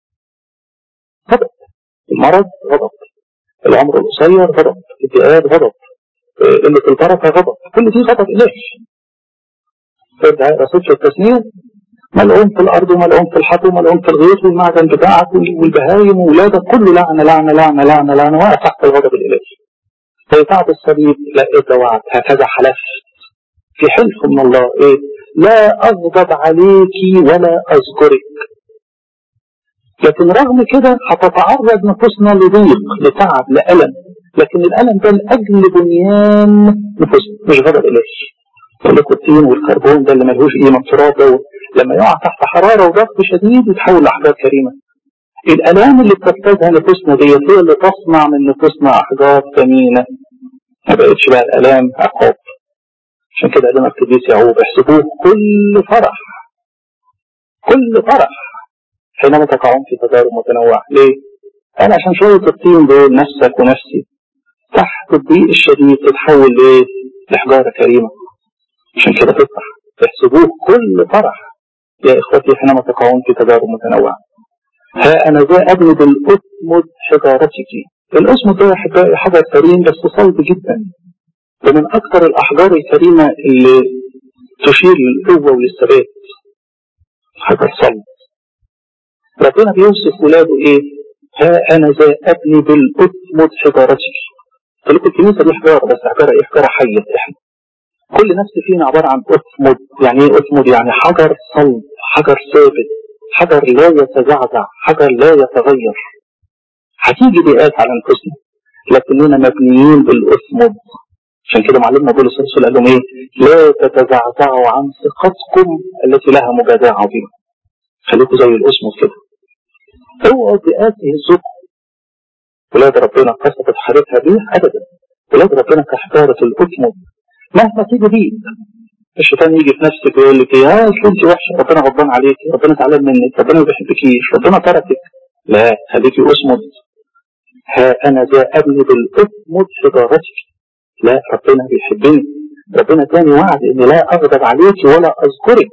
غضب المرض غضب العمر القصير غضب الضيقات غضب قلة البركة غضب كل دي غضب إلهي ترجع رسول في التسنية ملعون في الأرض وملعون في الحب وملعون في الغيط والمعدن بتاعك والبهايم وولادك كله لعنة لعنة لعنة لعنة لعنة واقع تحت الغضب الإلهي في بعد الصليب لقيت وعد هكذا حلفت في حلف من الله إيه لا أغضب عليك ولا أذكرك لكن رغم كده هتتعرض نفوسنا لضيق لتعب لألم لكن الألم ده لأجل بنيان نفوسنا مش غضب إلهي يقول لك الطين والكربون ده اللي ملهوش قيمة التراب ده لما يقع تحت حرارة وضغط شديد يتحول لأحجار كريمة الآلام اللي بتجتازها نفوسنا ديت هي اللي تصنع من نفوسنا أحجار ثمينة ما بقتش بقى الآلام عقاب عشان كده قال لنا القديس يعقوب احسبوه كل فرح كل فرح حينما تقعون في تجارب متنوعة ليه؟ قال عشان شوية الطين دول نفسك ونفسي تحت الضيق الشديد تتحول لإيه؟ لحجارة كريمة عشان كده تفرح احسبوه كل فرح يا إخوتي حينما تقعون في تجارب متنوعة ها أنا ذا أبند الأسمد حجارتك الأسمد ده يا أحبائي حجر كريم بس صلب جدا ومن أكثر الأحجار الكريمة اللي تشير للقوة وللثبات حجر صلب ربنا بيوصف ولاده إيه ها أنا ذا أبني بالأسمد حجارتك قلت لكم الكنيسة دي حجارة بس حجارة إيه حجارة حية إحنا كل نفس فينا عبارة عن أسمد يعني إيه أسمد يعني حجر صلب حجر ثابت حجر لا يتزعزع حجر لا يتغير هتيجي ضيقات على انفسنا لكننا مبنيين بالاسمد عشان كده معلمنا بولس الرسول قال لهم ايه لا تتزعزعوا عن ثقتكم التي لها مجازاه عظيمه خليكم زي الاسمد كده اوعوا الضيقات يهزكم ولاد ربنا قصفت حالتها بيه ابدا ولاد ربنا كحجاره الاسمد مهما تيجي بيك الشيطان يجي في نفسك ويقول لك يا انت وحشه ربنا غضبان عليك ربنا زعلان منك ربنا ما بيحبكيش ربنا تركك لا خليكي اصمد ها انا ذا ابني بالاصمد حجارتك لا ربنا بيحبني ربنا تاني وعد اني لا اغضب عليك ولا اذكرك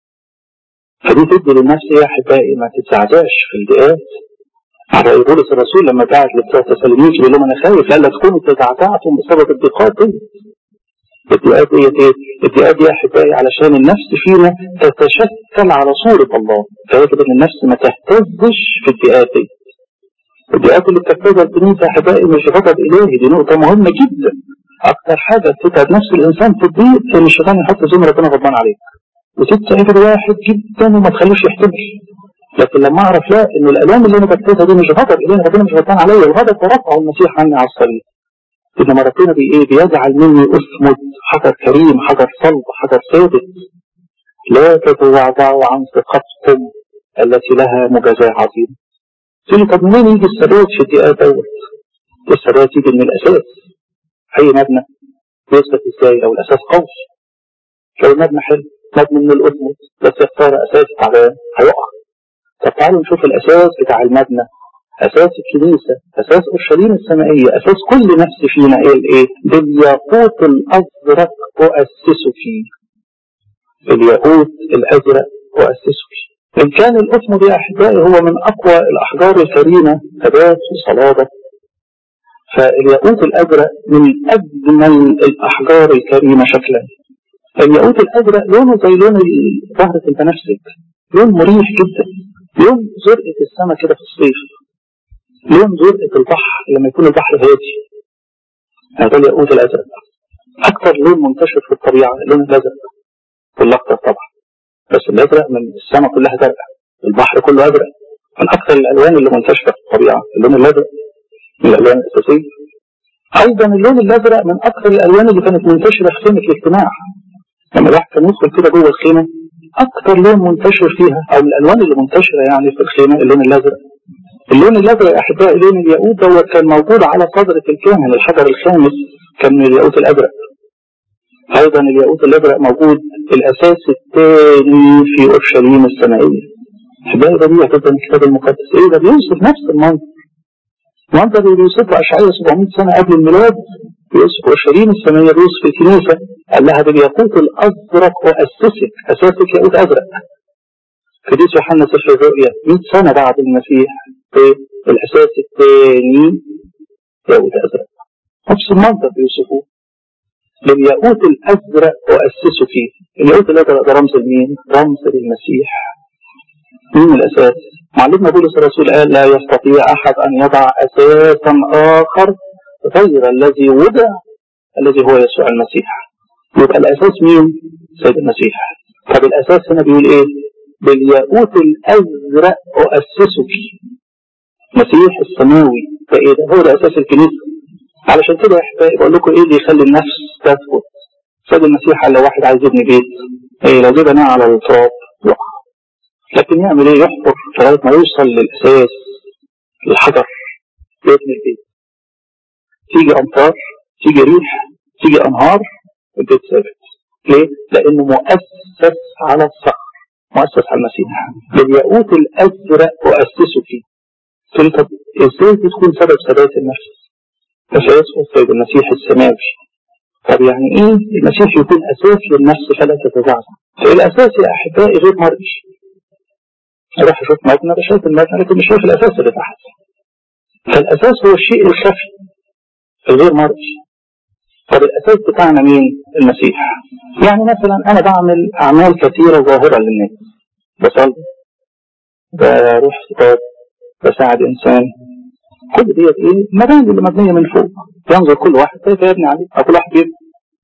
فدي تدي للنفس يا احبائي ما تتزعزعش في الضيقات على بولس الرسول لما بعت لبتوع تسالونيكي بيقول لهم انا خايف لا تكونوا تزعزعتم بسبب الضيقات دي الدقات دي ايه؟ الدقات دي يا احبائي علشان النفس فينا تتشكل على صورة الله فيجب ان النفس ما تهتزش في الدقات دي الدقات اللي بتهتزها الكنيسة يا احبائي مش غضب الهي دي نقطة مهمة جدا اكتر حاجة تتعب نفس الانسان في الضيق ان الشيطان يحط زمر ربنا غضبان عليك وتتعب الواحد جدا وما تخلوش يحتمل لكن لما اعرف لا ان الالام اللي انا بكتبها دي مش غضب الهي ربنا مش غضبان عليا الغضب ده رفعه المسيح عني على الصليب إنما ربنا بي إيه بيجعل مني أسمد حجر كريم حجر صلب حجر ثابت لا تتزعزعوا عن ثقتكم التي لها مجازاة عظيمة. تقول طب منين يجي الثبات في الدقات دوت؟ الثبات يجي من الأساس. أي مبنى بيثبت إزاي لو الأساس قوي. لو المبنى حلو مبني من الأسمد بس يختار أساس تعبان هيقع. طب تعالوا نشوف الأساس بتاع المبنى أساس الكنيسة أساس أورشليم السمائية أساس كل نفس فينا إيه الإيه بالياقوت الأزرق أؤسسه فيه الياقوت الأزرق أؤسسه فيه إن كان الأسمد يا أحبائي هو من أقوى الأحجار الكريمة ثبات وصلابة فالياقوت الأزرق من أجمل الأحجار الكريمة شكلا الياقوت الأزرق لونه زي لون زهرة البنفسج لون مريح جدا لون زرقة السماء كده في الصيف لون زرقة البحر لما يكون البحر هادي هذا الياقوت الأزرق أكثر لون منتشر في الطبيعة اللون الأزرق والأخضر طبعا بس الأزرق من السماء كلها زرقاء البحر كله أزرق من أكثر الألوان اللي منتشرة في الطبيعة اللون الأزرق من الألوان الأساسية أيضا اللون الأزرق من أكثر الألوان اللي كانت منتشرة في خيمة الاجتماع لما الواحد كان يدخل كده جوه الخيمة أكثر لون منتشر فيها أو الألوان اللي منتشرة يعني في الخيمة اللون الأزرق اللون الازرق يا احبائي لون الياقوت دوت كان موجود على صدرة الكاهن الحجر الخامس كان من الياقوت الازرق ايضا الياقوت الازرق موجود الاساس الثاني في اورشليم السمائيه احبائي ده دي جدا الكتاب المقدس ايه ده بيوصف نفس المنظر المنظر اللي بيوصفه اشعياء 700 سنه قبل الميلاد بيوصف اورشليم السمائيه بيوصف الكنيسه قال لها بالياقوت الازرق واسسك اساسك ياقوت ازرق قديس يوحنا سفر الرؤيا 100 سنه بعد المسيح في الاساس الثاني ياقوت ازرق نفس المنظر بيوصفوه بالياقوت الازرق واسسه فيه الياقوت الازرق ده رمز لمين؟ رمز للمسيح مين الاساس؟ معلمنا بولس الرسول قال لا يستطيع احد ان يضع اساسا اخر غير الذي وضع الذي هو يسوع المسيح يبقى الاساس مين؟ سيد المسيح طب الاساس هنا بيقول ايه؟ بالياقوت الازرق واسسه فيه مسيح السماوي ده ايه ده؟ هو ده اساس الكنيسه علشان كده يا احبائي بقول لكم ايه اللي يخلي النفس تثبت سيد المسيح قال لو واحد عايز يبني بيت ايه لو جه بناه على التراب يقع لكن يعمل ايه يحفر لغايه ما يوصل للاساس الحجر يبني البيت تيجي امطار تيجي ريح تيجي انهار البيت ثابت ليه؟ لانه مؤسس على الصخر مؤسس على المسيح بالياقوت الازرق واسسه فيه انت ازاي تكون سبب ثبات النفس؟ اساس السيد المسيح السماوي طب يعني ايه المسيح يكون اساس للنفس فلا تتزعزع الاساس يا احبائي غير مرئي اروح اشوف مبنى بشوف المبنى لكن مش شايف الاساس اللي تحت فالاساس هو الشيء الخفي الغير مرئي طب الاساس بتاعنا مين المسيح يعني مثلا انا بعمل اعمال كثيره ظاهره للناس بصلي بروح صلاه بساعد انسان كل ديت ايه مباني اللي مبنيه من فوق ينظر كل واحد كيف يبني عليه او كل واحد يبني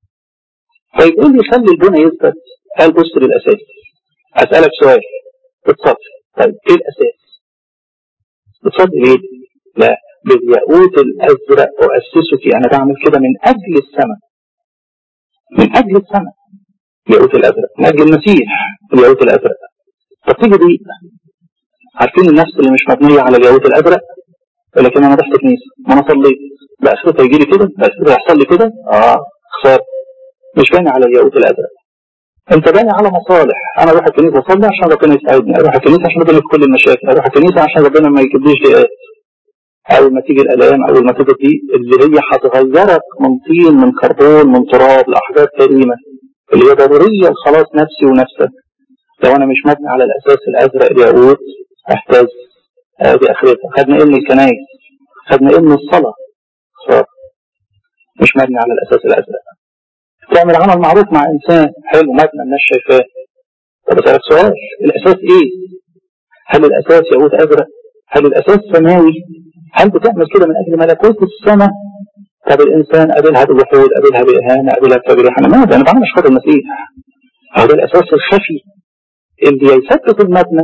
طيب ايه اللي يخلي البنى يثبت قال بص للاساس اسالك سؤال بتصلي طيب ايه الاساس بتصلي ليه لا بالياقوت الازرق واسسك انا بعمل كده من اجل السماء من اجل السماء الياقوت الازرق من اجل المسيح الياقوت الازرق طب تيجي دي عارفين النفس اللي مش مبنيه على الياقوت الازرق ولكن انا رحت كنيسه ما انا صليت بقى اخرتها يجي لي كده بقى اخرتها يحصل لي كده اه خساره مش باني على الياقوت الازرق انت باني على مصالح انا اروح الكنيسه اصلي عشان ربنا يساعدني اروح الكنيسه عشان ربنا في كل المشاكل اروح الكنيسه عشان ربنا ما يجيبليش ضيقات اول ما تيجي الالام اول ما تيجي دي اللي هي هتغيرك من طين من كربون من تراب لاحجار كريمه اللي هي ضروريه لخلاص نفسي ونفسك لو انا مش مبني على الاساس الازرق الياقوت احتاج ادي اخرتها خدنا علم الكنايس خدنا علم الصلاه صار مش مبني على الاساس الازرق تعمل عمل معروف مع انسان حلو مبنى الناس شايفاه طب اسالك سؤال الاساس ايه؟ هل الاساس ياقوت ازرق؟ هل الاساس سماوي؟ هل بتعمل كده من اجل ملكوت السماء؟ طب الانسان قابلها بجحود قابلها باهانه قابلها بتجريح انا ماذا؟ انا بعمل خاطر المسيح هذا الاساس الخفي اللي يثبت المبنى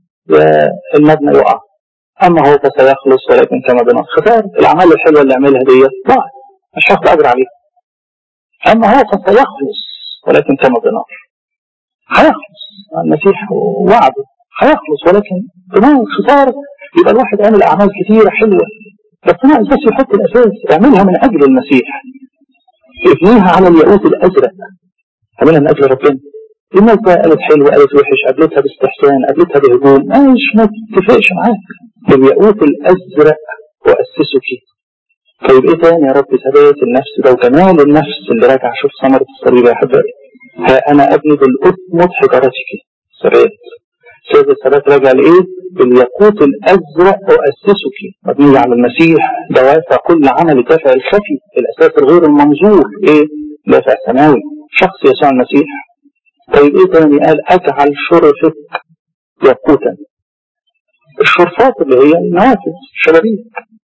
المبنى يقع اما هو فسيخلص ولكن كما بنص خسارة الاعمال الحلوه اللي عملها دي ضاعت مش هاخد اجر عليها اما هو فسيخلص ولكن كما بنار هيخلص المسيح وعده هيخلص ولكن بنار خساره يبقى الواحد عمل اعمال كثيره حلوه بس انا بس يحط الاساس اعملها من اجل المسيح ابنيها على الياقوت الازرق اعملها من اجل ربنا الناس بقى قالت حلو قالت وحش قابلتها باستحسان قابلتها بهجوم مش ما تتفقش معاك بالياقوت الازرق واسسه فيه طيب ايه تاني يا رب ثبات النفس ده وجمال النفس اللي راجع شوف ثمرة الصليب يا احبائي ها انا ابني بالقطمة حجرتك ثبات سيد الثبات راجع لايه؟ بالياقوت الازرق واسسك مبني على المسيح دوافع كل عمل الدافع الخفي الاساس الغير المنظور ايه؟ دافع سماوي شخص يسوع المسيح طيب ايه تاني قال اجعل شرفك ياقوتا الشرفات اللي هي النوافذ الشبابيك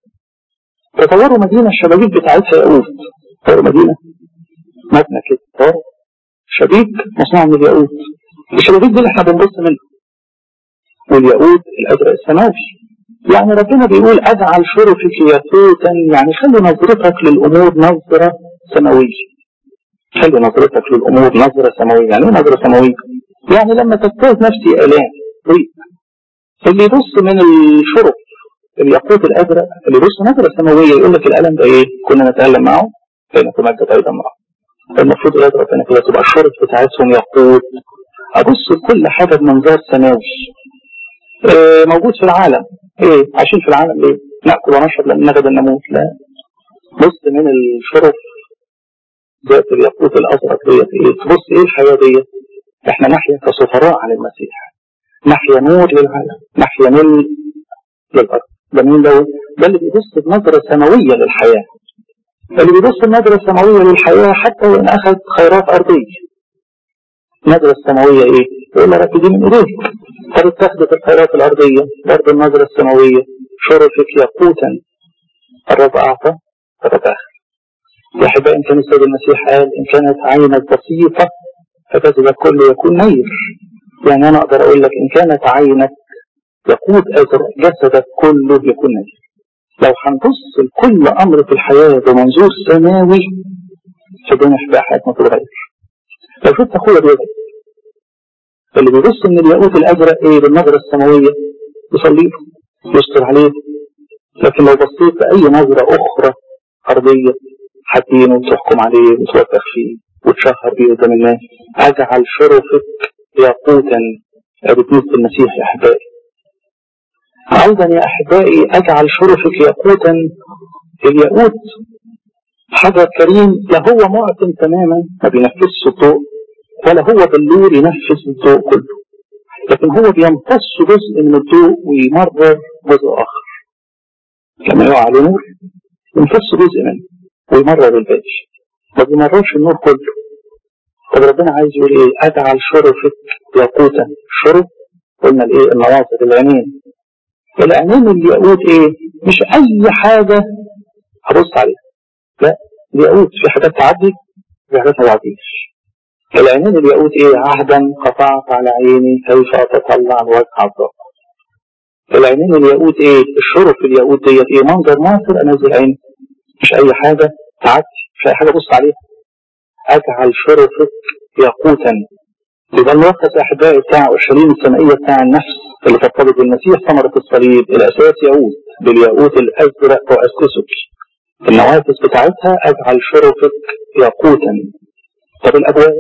تصوروا مدينة الشبابيك بتاعتها ياقوت تصوروا مدينة مبنى كده تصوروا شبيك مصنوع من الياقوت الشبابيك دي اللي احنا بنبص منها والياقوت الازرق السماوي يعني ربنا بيقول اجعل شرفك ياقوتا يعني خلي نظرتك للامور نظرة سماوية خلي نظرتك للامور نظرة سماوية يعني ايه نظرة سماوية؟ يعني لما تجتاز نفسي الام ضيق اللي يبص من الشرف الياقوت الازرق اللي بص نظره سماويه يقول لك القلم ده ايه؟ كنا نتكلم معه فنتمجد ايضا معه. المفروض ولاد ربنا كده تبقى الشرط بتاعتهم ياقوت ابص لكل حاجه بمنظار سماوي. آه موجود في العالم ايه؟ عايشين في العالم ليه؟ ناكل ونشرب لان غدا نموت لا بص من الشرف ذات الياقوت الازرق ديت ايه؟ تبص ايه الحياه ديت؟ احنا نحيا كسفراء عن المسيح. نحيا نور للعالم، نحيا ملء للارض. ده مين ده؟ ده اللي بيبص بنظره سماويه للحياه. اللي بيبص بنظره سماويه للحياه حتى وان اخذ خيرات ارضيه. النظره السماويه ايه؟ يقول لك دي من ايديك. طب اتخذت الخيرات الارضيه برضه النظره السماويه شرفت ياقوتا الرب اعطى فتتاخر. يا احبائي ان كان السيد المسيح قال ان كانت عينك بسيطه فجسدك كله يكون نير يعني انا اقدر اقول لك ان كانت عينك يقود ازرق جسدك كله يكون نير لو هنبص لكل امر في الحياه بمنظور سماوي فدنا احبائي حياتنا تتغير لو شفت اخويا بيضرب اللي بيبص من الياقوت الازرق ايه بالنظره السماويه يصلي له يستر عليه لكن لو بصيت باي نظره اخرى ارضيه هتدينه وتحكم عليه وتوبخ فيه وتشهر بيه قدام الناس اجعل شرفك ياقوتا بكنيسة المسيح يا احبائي ايضا يا احبائي اجعل شرفك ياقوتا الياقوت حجر كريم لا هو معتم تماما ما بينفذش الضوء ولا هو بالنور ينفذ الضوء كله لكن هو بيمتص جزء من الضوء ويمرر جزء اخر لما يقع عليه نور يمتص جزء منه ويمرر الباقي ما بيمررش النور كله طب ربنا عايز يقول ايه اجعل شرفك ياقوتا شرف قلنا الايه النواصر العينين العينين الياقوت ايه مش اي حاجه هبص عليها لا الياقوت في حاجات تعدي في حاجات ما تعديش العينين الياقوت ايه عهدا قطعت على عيني كيف اتطلع الوجه الضبط العينين الياقوت ايه الشرف الياقوت ديت ايه منظر ناصر انزل عيني مش اي حاجه تعدي مش اي حاجه ابص عليها اجعل شرفك ياقوتا يبقى الملخص يا احبائي بتاع اورشليم السمائيه بتاع النفس اللي ترتبط بالمسيح ثمره الصليب الاساس ياقوت بالياقوت الازرق واسسك النوافذ بتاعتها اجعل شرفك ياقوتا طب الابواب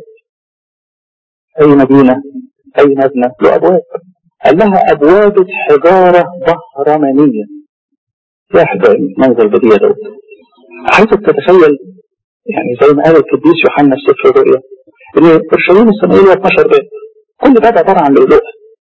اي مدينه اي مبنى له ابواب قال لها ابواب حجاره بهرمانيه يا احبائي منظر بديع دوت عايزك تتخيل يعني زي ما قال القديس يوحنا في سفر الرؤيا ان اورشليم السمائيه لها 12 باب كل باب عباره عن لؤلؤه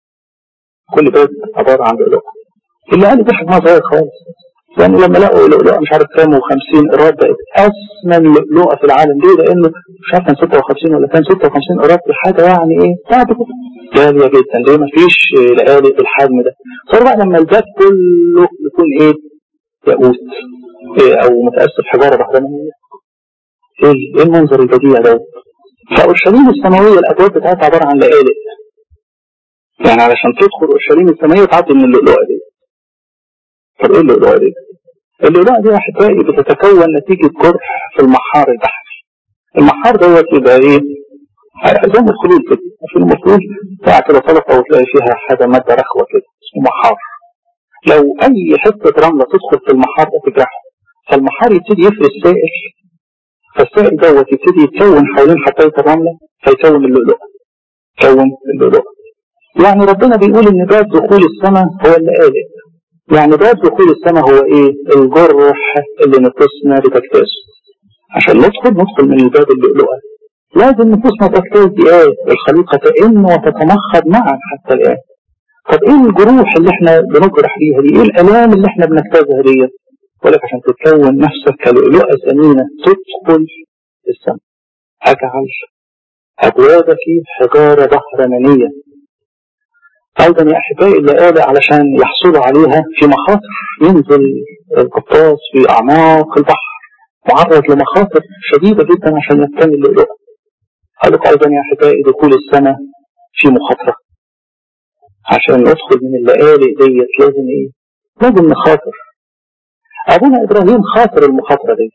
كل باب عباره عن لؤلؤه اللي قال دي حجمها صغير خالص يعني لما لقوا لؤلؤه مش عارف كام و50 قراب بقت اثمن لؤلؤه في العالم ليه؟ لانه مش عارف كان 56 ولا كان 56 قراب دي حاجه يعني ايه؟ صعب كده غاليه جدا ليه ما فيش لقالق بالحجم ده صار بقى لما الباب كله يكون ايه؟ ياقوت إيه او متاسف حجاره بحرانيه ايه ايه المنظر البديع ده فاورشليم السماويه الابواب بتاعتها عباره عن لقالق يعني علشان تدخل اورشليم السماويه تعدي من اللؤلؤه دي طب ايه اللؤلؤه دي؟ اللؤلؤه دي يا احبائي بتتكون نتيجه جرح في المحار البحري المحار دوت يبقى ايه؟ زي الخلول كده في المخلول بتاع كده طلقه وتلاقي فيها حاجه ماده رخوه كده اسمه محار لو اي حته رمله تدخل في المحار ده تجرحه فالمحار يبتدي يفرز سائل فالسائل دوت يبتدي يتكون حوالين حبايه الرمله فيكون اللؤلؤه يكون اللؤلؤه يعني ربنا بيقول ان باب دخول السماء هو اللقالق يعني باب دخول السماء هو ايه الجرح اللي نفوسنا بتجتازه عشان ندخل ندخل من الباب اللؤلؤه لازم نفوسنا تجتاز ايه الخليقه تئن وتتمخض معا حتى الان طب ايه الجروح اللي احنا بنجرح بيها دي ايه الالام اللي احنا بنجتازها دي ولك عشان تتكون نفسك كلؤلؤه ثمينه تدخل السماء اجعل ابوابك حجاره بحرمانيه ايضا يا احبائي اللي علشان يحصلوا عليها في مخاطر ينزل القبطاس في اعماق البحر معرض لمخاطر شديده جدا عشان يبتني اللؤلؤه قالوا ايضا يا احبائي دخول السماء في مخاطره عشان ندخل من الليالي ديت لازم ايه؟ لازم نخاطر ابونا ابراهيم خاطر المخاطره دي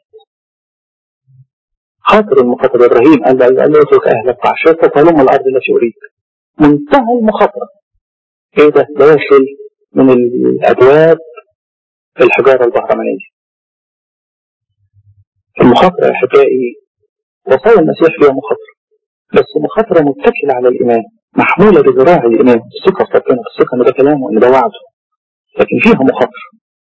خاطر المخاطره ابراهيم قال له قال له اترك اهلك وعشيرتك ولم الارض التي اريد منتهى المخاطره ايه ده داخل من الابواب الحجارة البهرمانية المخاطرة يا أحبائي وصايا المسيح فيها مخاطرة بس مخاطرة متكلة على الإيمان محمولة بذراع الإيمان الثقة في ربنا الثقة إن ده كلامه إن ده وعده لكن فيها مخاطرة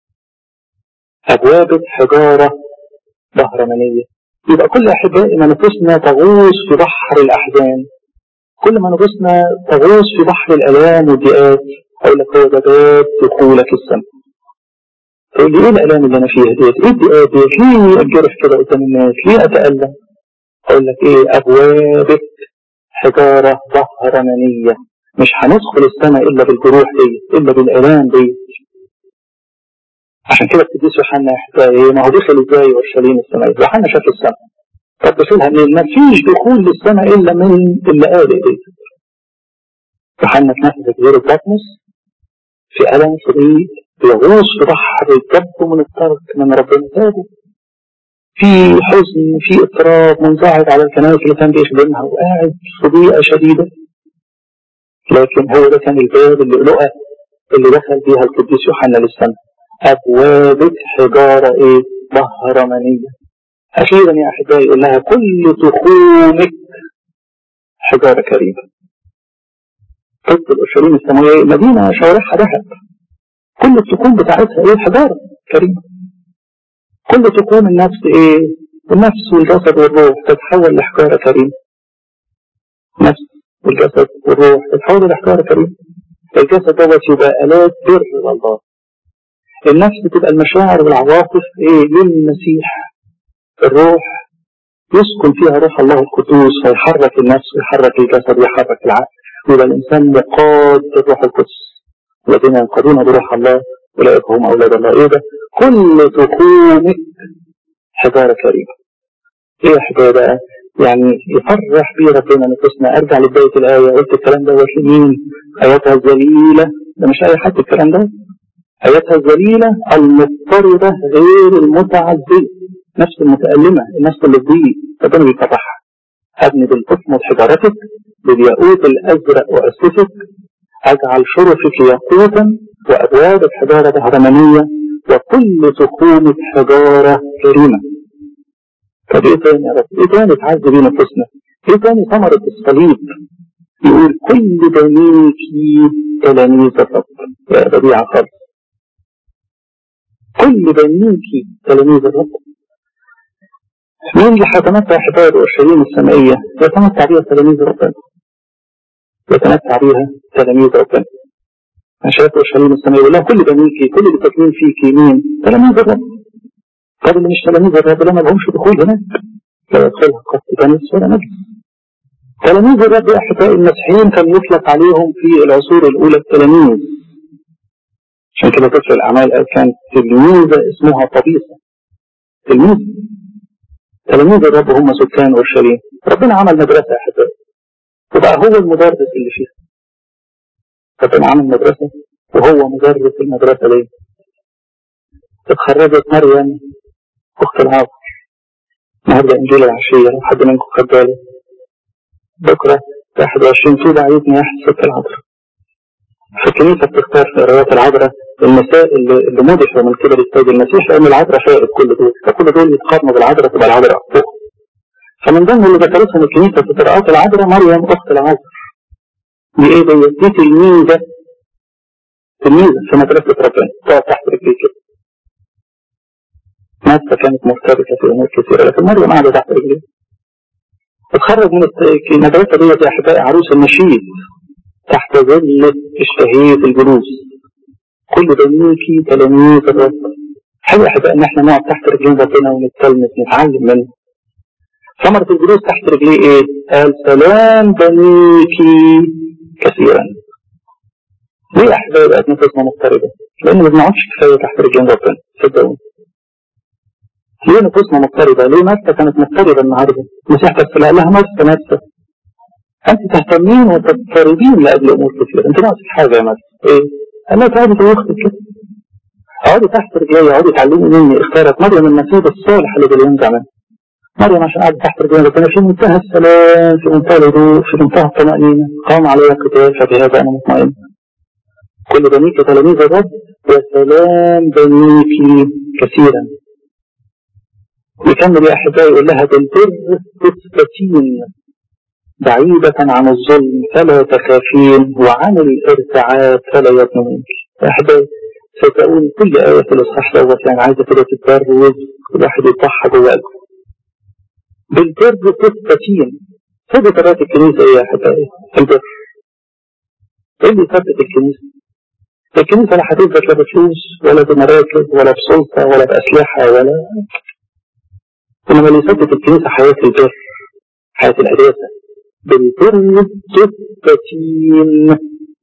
أبواب حجارة بهرمانية يبقى كل أحبائي ما نفسنا تغوص في بحر الأحزان كل ما نفسنا تغوص في بحر الآلام والضيقات أقول لك هو ده باب دخولك السماء تقول لي إيه الآلام اللي أنا فيها ديت؟ إيه الضيقات ديت؟ ليه أتجرح كده قدام الناس؟ ليه أتألم؟ أقول لك إيه أبوابك حجارة بهرمانية مش هندخل السماء إلا بالجروح ديت إلا بالآلام ديت عشان كده القديس يوحنا يحتاج ما هو دخل ازاي اورشليم السماء يوحنا شاف السماء طب دخلها منين؟ ما فيش دخول للسماء الا من اللي قال ايه يوحنا اتنفذ غير بطمس في ألم شديد بيغوص في بحر الجب من الترك من ربنا تابه في حزن في اضطراب منزعج على الكنائس اللي كان بيخدمها وقاعد في ضيقه شديده لكن هو ده كان الباب اللي لقى اللي دخل بيها القديس يوحنا للسماء أبواب حجارة إيه بهرمانية أخيرا يا أحبائي يقول لها كل تخومك حجارة كريمة قصة الأورشليم السماوية مدينة شوارعها ذهب كل التخوم بتاعتها إيه حجارة كريمة كل تخوم النفس إيه النفس والجسد والروح تتحول لحجارة كريمة النفس والجسد والروح تتحول لحجارة كريمة الجسد دوت يبقى آلات بر الله النفس تبقى المشاعر والعواطف ايه للمسيح الروح يسكن فيها روح الله القدوس فيحرك النفس ويحرك الجسد ويحرك العقل يبقى الانسان مقاد بالروح القدس الذين ينقضون بروح الله اولئك هم اولاد الله ايه ده كل تخومك حجاره كريمه ايه يا حجاره بقى يعني يفرح بيه ربنا نفسنا ارجع لبدايه الايه قلت الكلام ده لمين اياتها الذليله ده مش اي حد الكلام ده حياتها الذليلة المضطردة غير المتعذبة نفس المتألمة النفس اللي تضيق ربنا بيفتحها أبني بالقسم حجارتك بالياقوت الأزرق وأسسك أجعل شرفك ياقوتا وأبوابك حجارة بهرمانية وكل تخومك حجارة كريمة طب إيه تاني يا رب؟ إيه تاني تعز بيه نفسنا؟ إيه تاني ثمرة الصليب؟ يقول كل بنيك تلاميذ الرب يا بديع خالص كل بنيك تلاميذ الرب مين اللي هيتمتع حباب اورشليم السمائيه يتمتع بها تلاميذ ربنا يتمتع بها تلاميذ ربنا شايف اورشليم السمائيه يقول لها كل بنيك كل اللي ساكنين فيك مين تلاميذ الرب طب اللي مش تلاميذ الرب لا ما لهمش دخول هناك لا يدخلها قط كنس ولا نجس تلاميذ الرب يا احبائي المسيحيين كان يطلق عليهم في العصور الاولى التلاميذ عشان كده سفر الأعمال قال كان تلميذة اسمها طبيسة تلميذ تلاميذ الرب هم سكان أورشليم ربنا عمل مدرسة يا حبايبي وبقى هو المدرس اللي فيها ربنا عمل مدرسة وهو مدرس المدرسة دي اتخرجت مريم أخت العاصر النهارده إنجيل العشية لو حد منكم خد باله بكرة 21 طول عيدنا يحيى ست العذراء فالكنيسة بتختار في قراءات العذراء النساء اللي, اللي مدحوا من قبل السيد المسيح لأن العذراء فائد كل دول فكل دول يتقارنوا بالعذراء تبقى العذراء فوق فمن ضمن اللي ذكرتهم الكنيسة في قراءات العذراء مريم أخت العذراء دي إيه دي؟ دي تلميذة تلميذة في مدرسة ربنا تقعد تحت رجليه كده ماسة كانت مرتبطة في أمور كثيرة لكن مريم قاعدة تحت رجليه اتخرج من المدرسة ديت يا أحبائي عروس النشيد تحت ظل اشتهية الجلوس كل بنيكي تلاميذ الرب حلو يا أحبائي إن إحنا نقعد تحت رجلين ربنا ونتكلم نتعلم منه ثمرة الجلوس تحت رجليه إيه؟ قال سلام بنيكي كثيرا ليه يا أحبائي بقت نفسنا مضطربة؟ لأن ما بنقعدش كفاية تحت رجلين ربنا صدقوني ليه نفوسنا مضطربة؟ ليه مرسى كانت مضطربة النهارده؟ المسيح تغفر لها مرسى نفسك أنت تهتمين وتضطربين لأجل أمور كثيرة أنت ناقصك حاجة يا مرسى إيه؟ أنا تقعدي في أختك كده اقعدي تحت رجلي اقعدي تعلمي مني اختارت مريم النسيب الصالح اللي بينزع منه مريم عشان قاعدة تحت رجلي ربنا في منتهى السلام في منتهى الهدوء في منتهى الطمأنينة قام علي القتال فبهذا أنا مطمئن كل بنيك تلاميذ الرب وسلام بنيك كثيرا يكمل يا أحبائي يقول لها بالبر تثبتين بعيدة عن الظلم فلا تخافين وعن الارتعاد فلا يظلمك يا أحبائي صدقوني كل آية في الإصحاح دوت يعني عايزة كده تتبرز والواحد يطحى جوه قلبه بالبر تثبتين ثبت رات الكنيسة إيه يا أحبائي؟ البر إيه اللي يثبت الكنيسة؟ الكنيسة لا هتثبت لا بفلوس ولا بمراكز ولا بسلطة ولا بأسلحة ولا إنما اللي يثبت الكنيسة حياة البر حياة القداسة بالبر تثبتين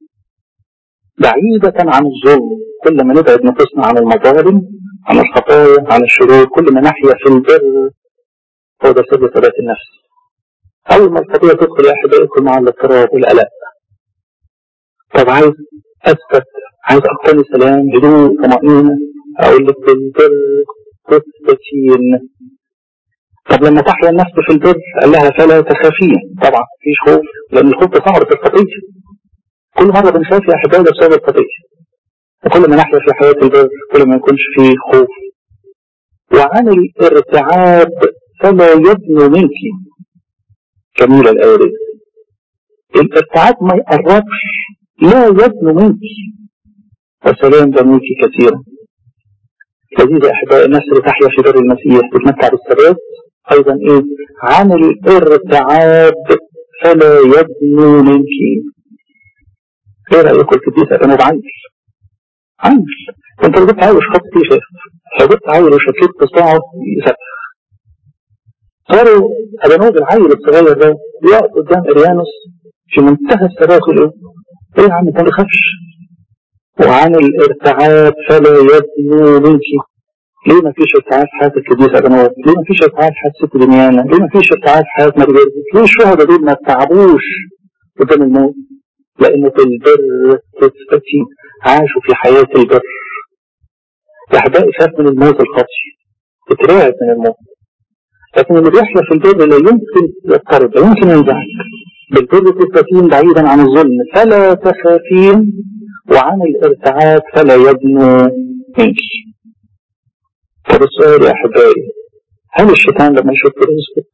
بعيدة عن الظلم كل ما نبعد نفوسنا عن المظالم عن الخطايا عن الشرور كل ما نحيا في البر هو ده سر ثبات النفس أول ما الخطية تدخل يا أحبائي يدخل مع الاضطراب والقلق طب عايز أثبت عايز أقتني سلام هدوء طمأنينة أقول لك بالبر تثبتين طب لما تحيا النفس في البر قال لها فلا تخافين طبعا مفيش خوف لأن الخوف ده ثمرة الخطية كل مرة بنخاف يا أحبائي بسبب الخطية وكل ما نحيا في حياة البر كل ما يكونش فيه خوف وعن الارتعاب فلا يدنو منك جميلة الآية دي الارتعاب ما يقربش لا يدنو منك وسلام بنيك كثيرا لذيذ أحبائي الناس اللي تحيا في بر المسيح تتمتع بالثبات أيضا إيه عن الارتعاب فلا يدنو منك ايه رأيكم القديس أنا بعيش عيش انت لو جبت عيل خط فيه شاف لو جبت عيل وشكيت بصباعه يسبح صاروا أبنود العيل الصغير ده يقف قدام إريانوس في منتهى الثبات والإيه ايه يا عم انت ما تخافش وعن الارتعاب فلا يدنو منك ليه ما فيش ارتعاب في حياة القديس أبنود ليه ما فيش ارتعاب في حياة ست دنيانا ليه ما فيش ارتعاب في حياة مرجرد ليه الشهداء دول ما تعبوش قدام الموت لأنه في البر تثبتي عاشوا في حياة البر الأحباء خاف من الموت الخطي اترعب من الموت لكن اللي بيحيا في البر لا يمكن يضطرب لا يمكن ينزعج بالبر تثبتين بعيدا عن الظلم فلا تخافين وعن الارتعاد فلا يدنو منك طب السؤال يا أحبائي هل الشيطان لما يشوف كده يسكت؟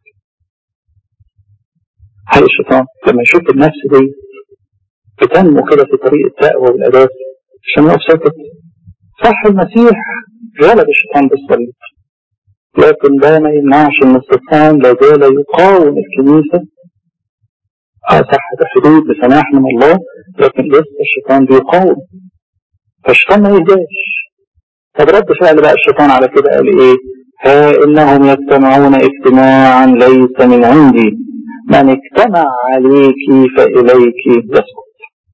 هل الشيطان لما يشوف النفس دي بتنمو كده في طريق التقوى والأداة عشان يقف ساكت صح المسيح غلب الشيطان بالصليب لكن ده ما يمنعش ان الشيطان لا زال يقاوم الكنيسة اه صح ده حدود بسماح من الله لكن لسه الشيطان بيقاوم فالشيطان ما يهداش طب رد فعل بقى الشيطان على كده قال ايه ها انهم يجتمعون اجتماعا ليس من عندي من اجتمع عليك فإليك يسقط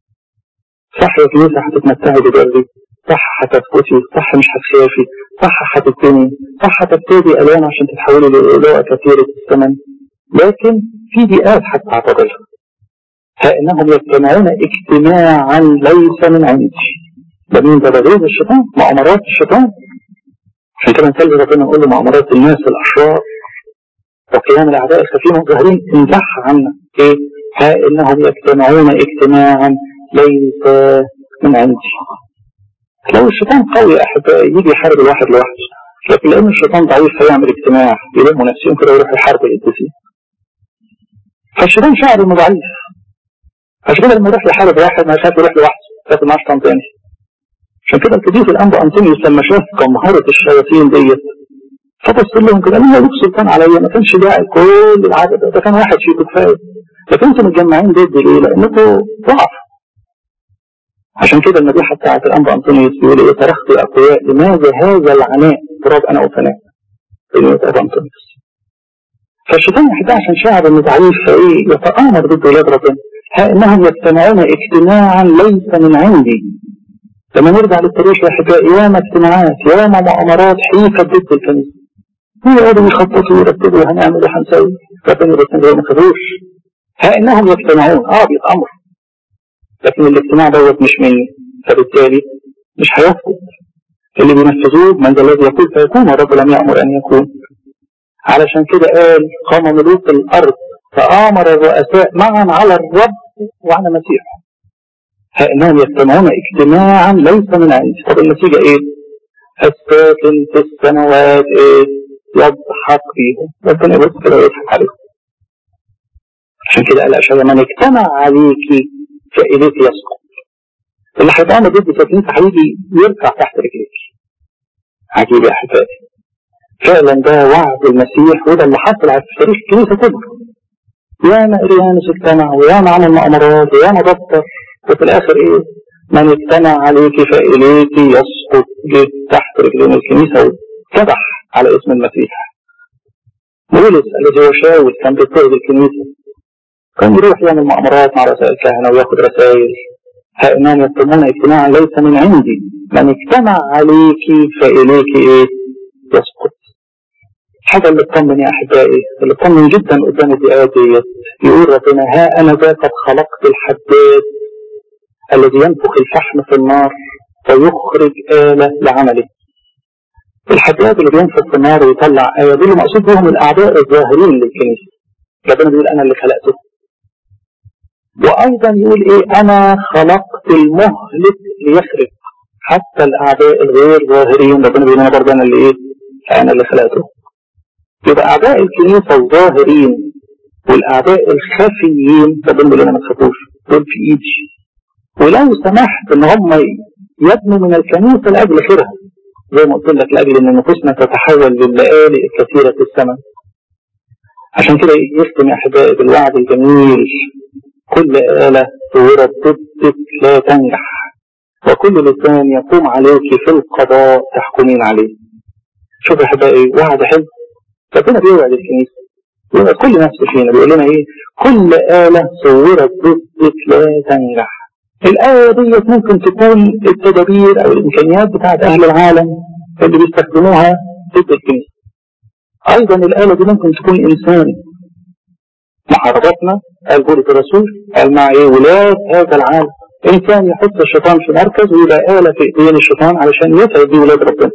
صح يا كنيسة هتتمتعي ببري صح هتسكتي صح مش هتخافي صح هتبتني صح هتبتدي ألوان عشان تتحولي لإضاءة كثيرة الثمن لكن في بيئات هتعتبرها فإنهم يجتمعون اجتماعا ليس من عندي ده مين ده غير الشيطان مؤامرات الشيطان عشان كده نسلي ربنا نقول له مؤامرات الناس الأشرار وقيام الأعداء الخفيين الظاهرين انزح عنا إيه ها إنهم يجتمعون اجتماعا ليس من عندي لو الشيطان قوي أحبائي يجي يحارب الواحد لوحده لكن لأن الشيطان ضعيف فيعمل اجتماع يلموا نفسهم كده ويروح يحارب القديسين فالشيطان شعر انه ضعيف عشان كده لما يروح يحارب واحد ما شاف يروح لوحده ياخد معاه شيطان تاني عشان كده القديس الانبا انطونيوس لما شاف جمهرة الشياطين ديت فبص لهم كده قال لهم سلطان عليا ما كانش داعي كل العدد ده كان واحد فيكم كفايه لكن انتم متجمعين ضد ليه؟ لانكم ضعف عشان كده المديحة بتاعت الأنبا أنطونيوس بيقول إيه ترخت الأقوياء لماذا هذا العناء تراب أنا وفناء بيقول أنبا أنطونيوس فالشيطان يحدى عشان شعب إنه ضعيف فإيه يتآمر ضد ولاد ربنا ها إنهم يجتمعون اجتماعا ليس من عندي لما نرجع للتاريخ يا أحبائي ياما اجتماعات ياما مؤامرات حيكت ضد الكنيسة هو قالوا يخططوا ويرتبوا وهنعمل وهنسوي ربنا ربنا ما خدوش ها إنهم يجتمعون آه بيتأمروا لكن الاجتماع دوت مش مني فبالتالي مش هيسقط اللي بينفذوه من ذا الذي يقول فيكون والرب لم يأمر أن يكون علشان كده قال قام ملوك الأرض فآمر الرؤساء معا على الرب وعلى مسيحه هأنهم يجتمعون اجتماعا ليس من عندي طب النتيجة ايه الساكن في السماوات ايه يضحك بيهم ربنا يبص كده ويضحك عليهم عشان كده قال أشياء من اجتمع عليك فإليك يسقط اللي هيتعمل ضد تكليف هيجي يركع تحت رجليك عجيب يا احبائي فعلا ده وعد المسيح وده اللي حصل على تاريخ الكنيسه كله ياما اريانوس اجتمع وياما عمل مؤامرات وياما دفتر وفي الاخر ايه من اجتمع عليك فاليك يسقط جه تحت رجلين الكنيسه وفتح على اسم المسيح بولس الذي هو شاول كان بيضطهد الكنيسه كان يروح يعمل مؤامرات مع رسائل الكهنه وياخد رسائل هؤلاء يقومون اجتماعا ليس من عندي من اجتمع عليك فإليك ايه يسقط حاجة اللي تطمن يا أحبائي اللي تطمن جدا قدام الدقات ديت يقول ربنا ها أنا ذا قد خلقت الحداد الذي ينفخ الفحم في النار ويخرج آلة لعمله الحداد اللي بينفخ في النار ويطلع آية دول مقصود بهم الأعداء الظاهرين للكنيسة ربنا بيقول أنا اللي خلقته وأيضا يقول إيه أنا خلقت المهلك ليخرج حتى الأعداء الغير ظاهرين ربنا بيقول أنا برضه أنا اللي إيه أنا اللي خلقته يبقى أعداء الكنيسة الظاهرين والأعداء الخفيين ربنا بيقول أنا ما تخافوش دول في إيدي ولو سمحت إن هم يبنوا من الكنيسة لأجل خيرها زي ما قلت لك لأجل إن نفوسنا تتحول للآلئ الكثيرة في السماء عشان كده يختم يا أحبائي بالوعد الجميل كل آلة صورت ضدك لا تنجح وكل لسان يقوم عليك في القضاء تحكمين عليه شوف يا أحبائي وعد حلو ربنا بيوعد الكنيسة يوعد كل نفس فينا بيقول لنا إيه كل آلة صورت ضدك لا تنجح الآية ديت ممكن تكون التدابير أو الإمكانيات بتاعت أهل العالم اللي بيستخدموها ضد الكنيسة أيضا الآلة دي ممكن تكون إنسان محاربتنا قال بولس الرسول قال مع ايه ولاد هذا العالم انسان يحط الشيطان في مركز ويبقى آلة في ايدين الشيطان علشان يسعد بيه ولاد ربنا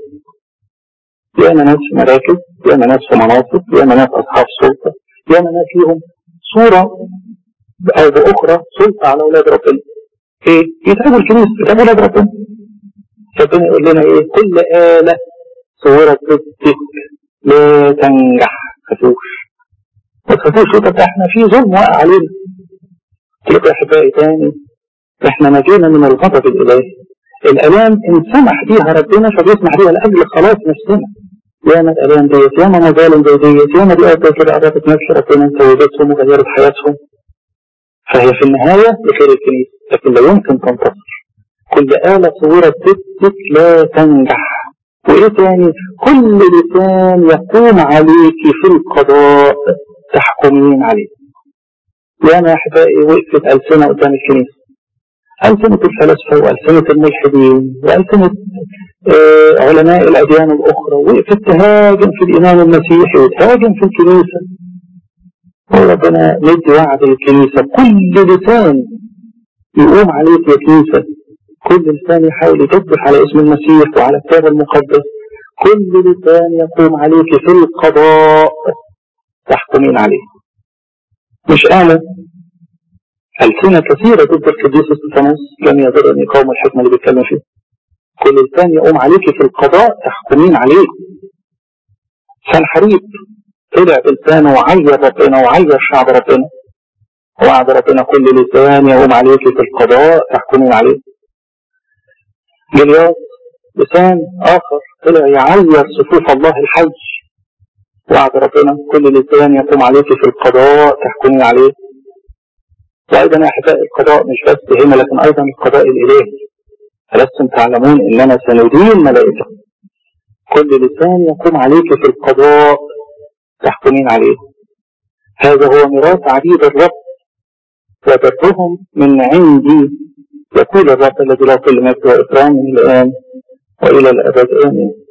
ياما ناس في مراكز ياما ناس في مناصب ياما ناس اصحاب سلطة ياما ناس ليهم صورة او باخرى سلطة على اولاد ربنا ايه يتعبوا الكنيسة يتعبوا اولاد ربنا ربنا يقول لنا ايه كل آلة صورت ضدك لا تنجح خفوش ما تخافوش وطب احنا في ظلم واقع علينا قلت لكم يا احبائي تاني احنا نجينا من الغضب الالهي الالام ان سمح بيها ربنا فبيسمح بيها لاجل خلاص نفسنا ياما الالام ديت ياما مظالم زي ديت ياما دي قد كده قربت نفس ربنا انت وجدتهم وغيرت حياتهم فهي في النهاية لخير الكنيسة لكن لا يمكن تنتصر كل آلة صورت ضدك لا تنجح وإيه تاني كل لسان يقوم عليك في القضاء تحكمين عليه ياما يا أحبائي وقفت ألسنة قدام الكنيسة ألسنة الفلاسفة وألسنة الملحدين وألسنة آه علماء الأديان الأخرى وقفت تهاجم في الإمام المسيحي وتهاجم في الكنيسة وربنا مدي وعد الكنيسة كل لسان يقوم عليك يا كنيسة كل لسان يحاول يدبح على اسم المسيح وعلى الكتاب المقدس كل لسان يقوم عليك في القضاء تحكمين عليه مش قالوا ألسنة كثيرة ضد القديس استفانوس لم يقدر أن يقاوم الحكمة اللي بيتكلم فيها كل لسان يقوم عليك في القضاء تحكمين عليه سنحريب طلع بلسانه وعير ربنا وعير شعب ربنا وعد ربنا كل لسان يقوم عليك في القضاء تحكمين عليه جلياس لسان آخر طلع يعير صفوف الله الحي وعد ربنا كل لسان يقوم عليك في القضاء تحكمين عليه وأيضا يا أحباء القضاء مش بس هنا لكن أيضا القضاء الإلهي ألستم تعلمون إننا سندين ملائكة كل لسان يقوم عليك في القضاء تحكمين عليه هذا هو ميراث عبيد الرب وبرهم من عندي يقول الرب الذي لا كل مجد وإكرام من الآن وإلى الأبد آمين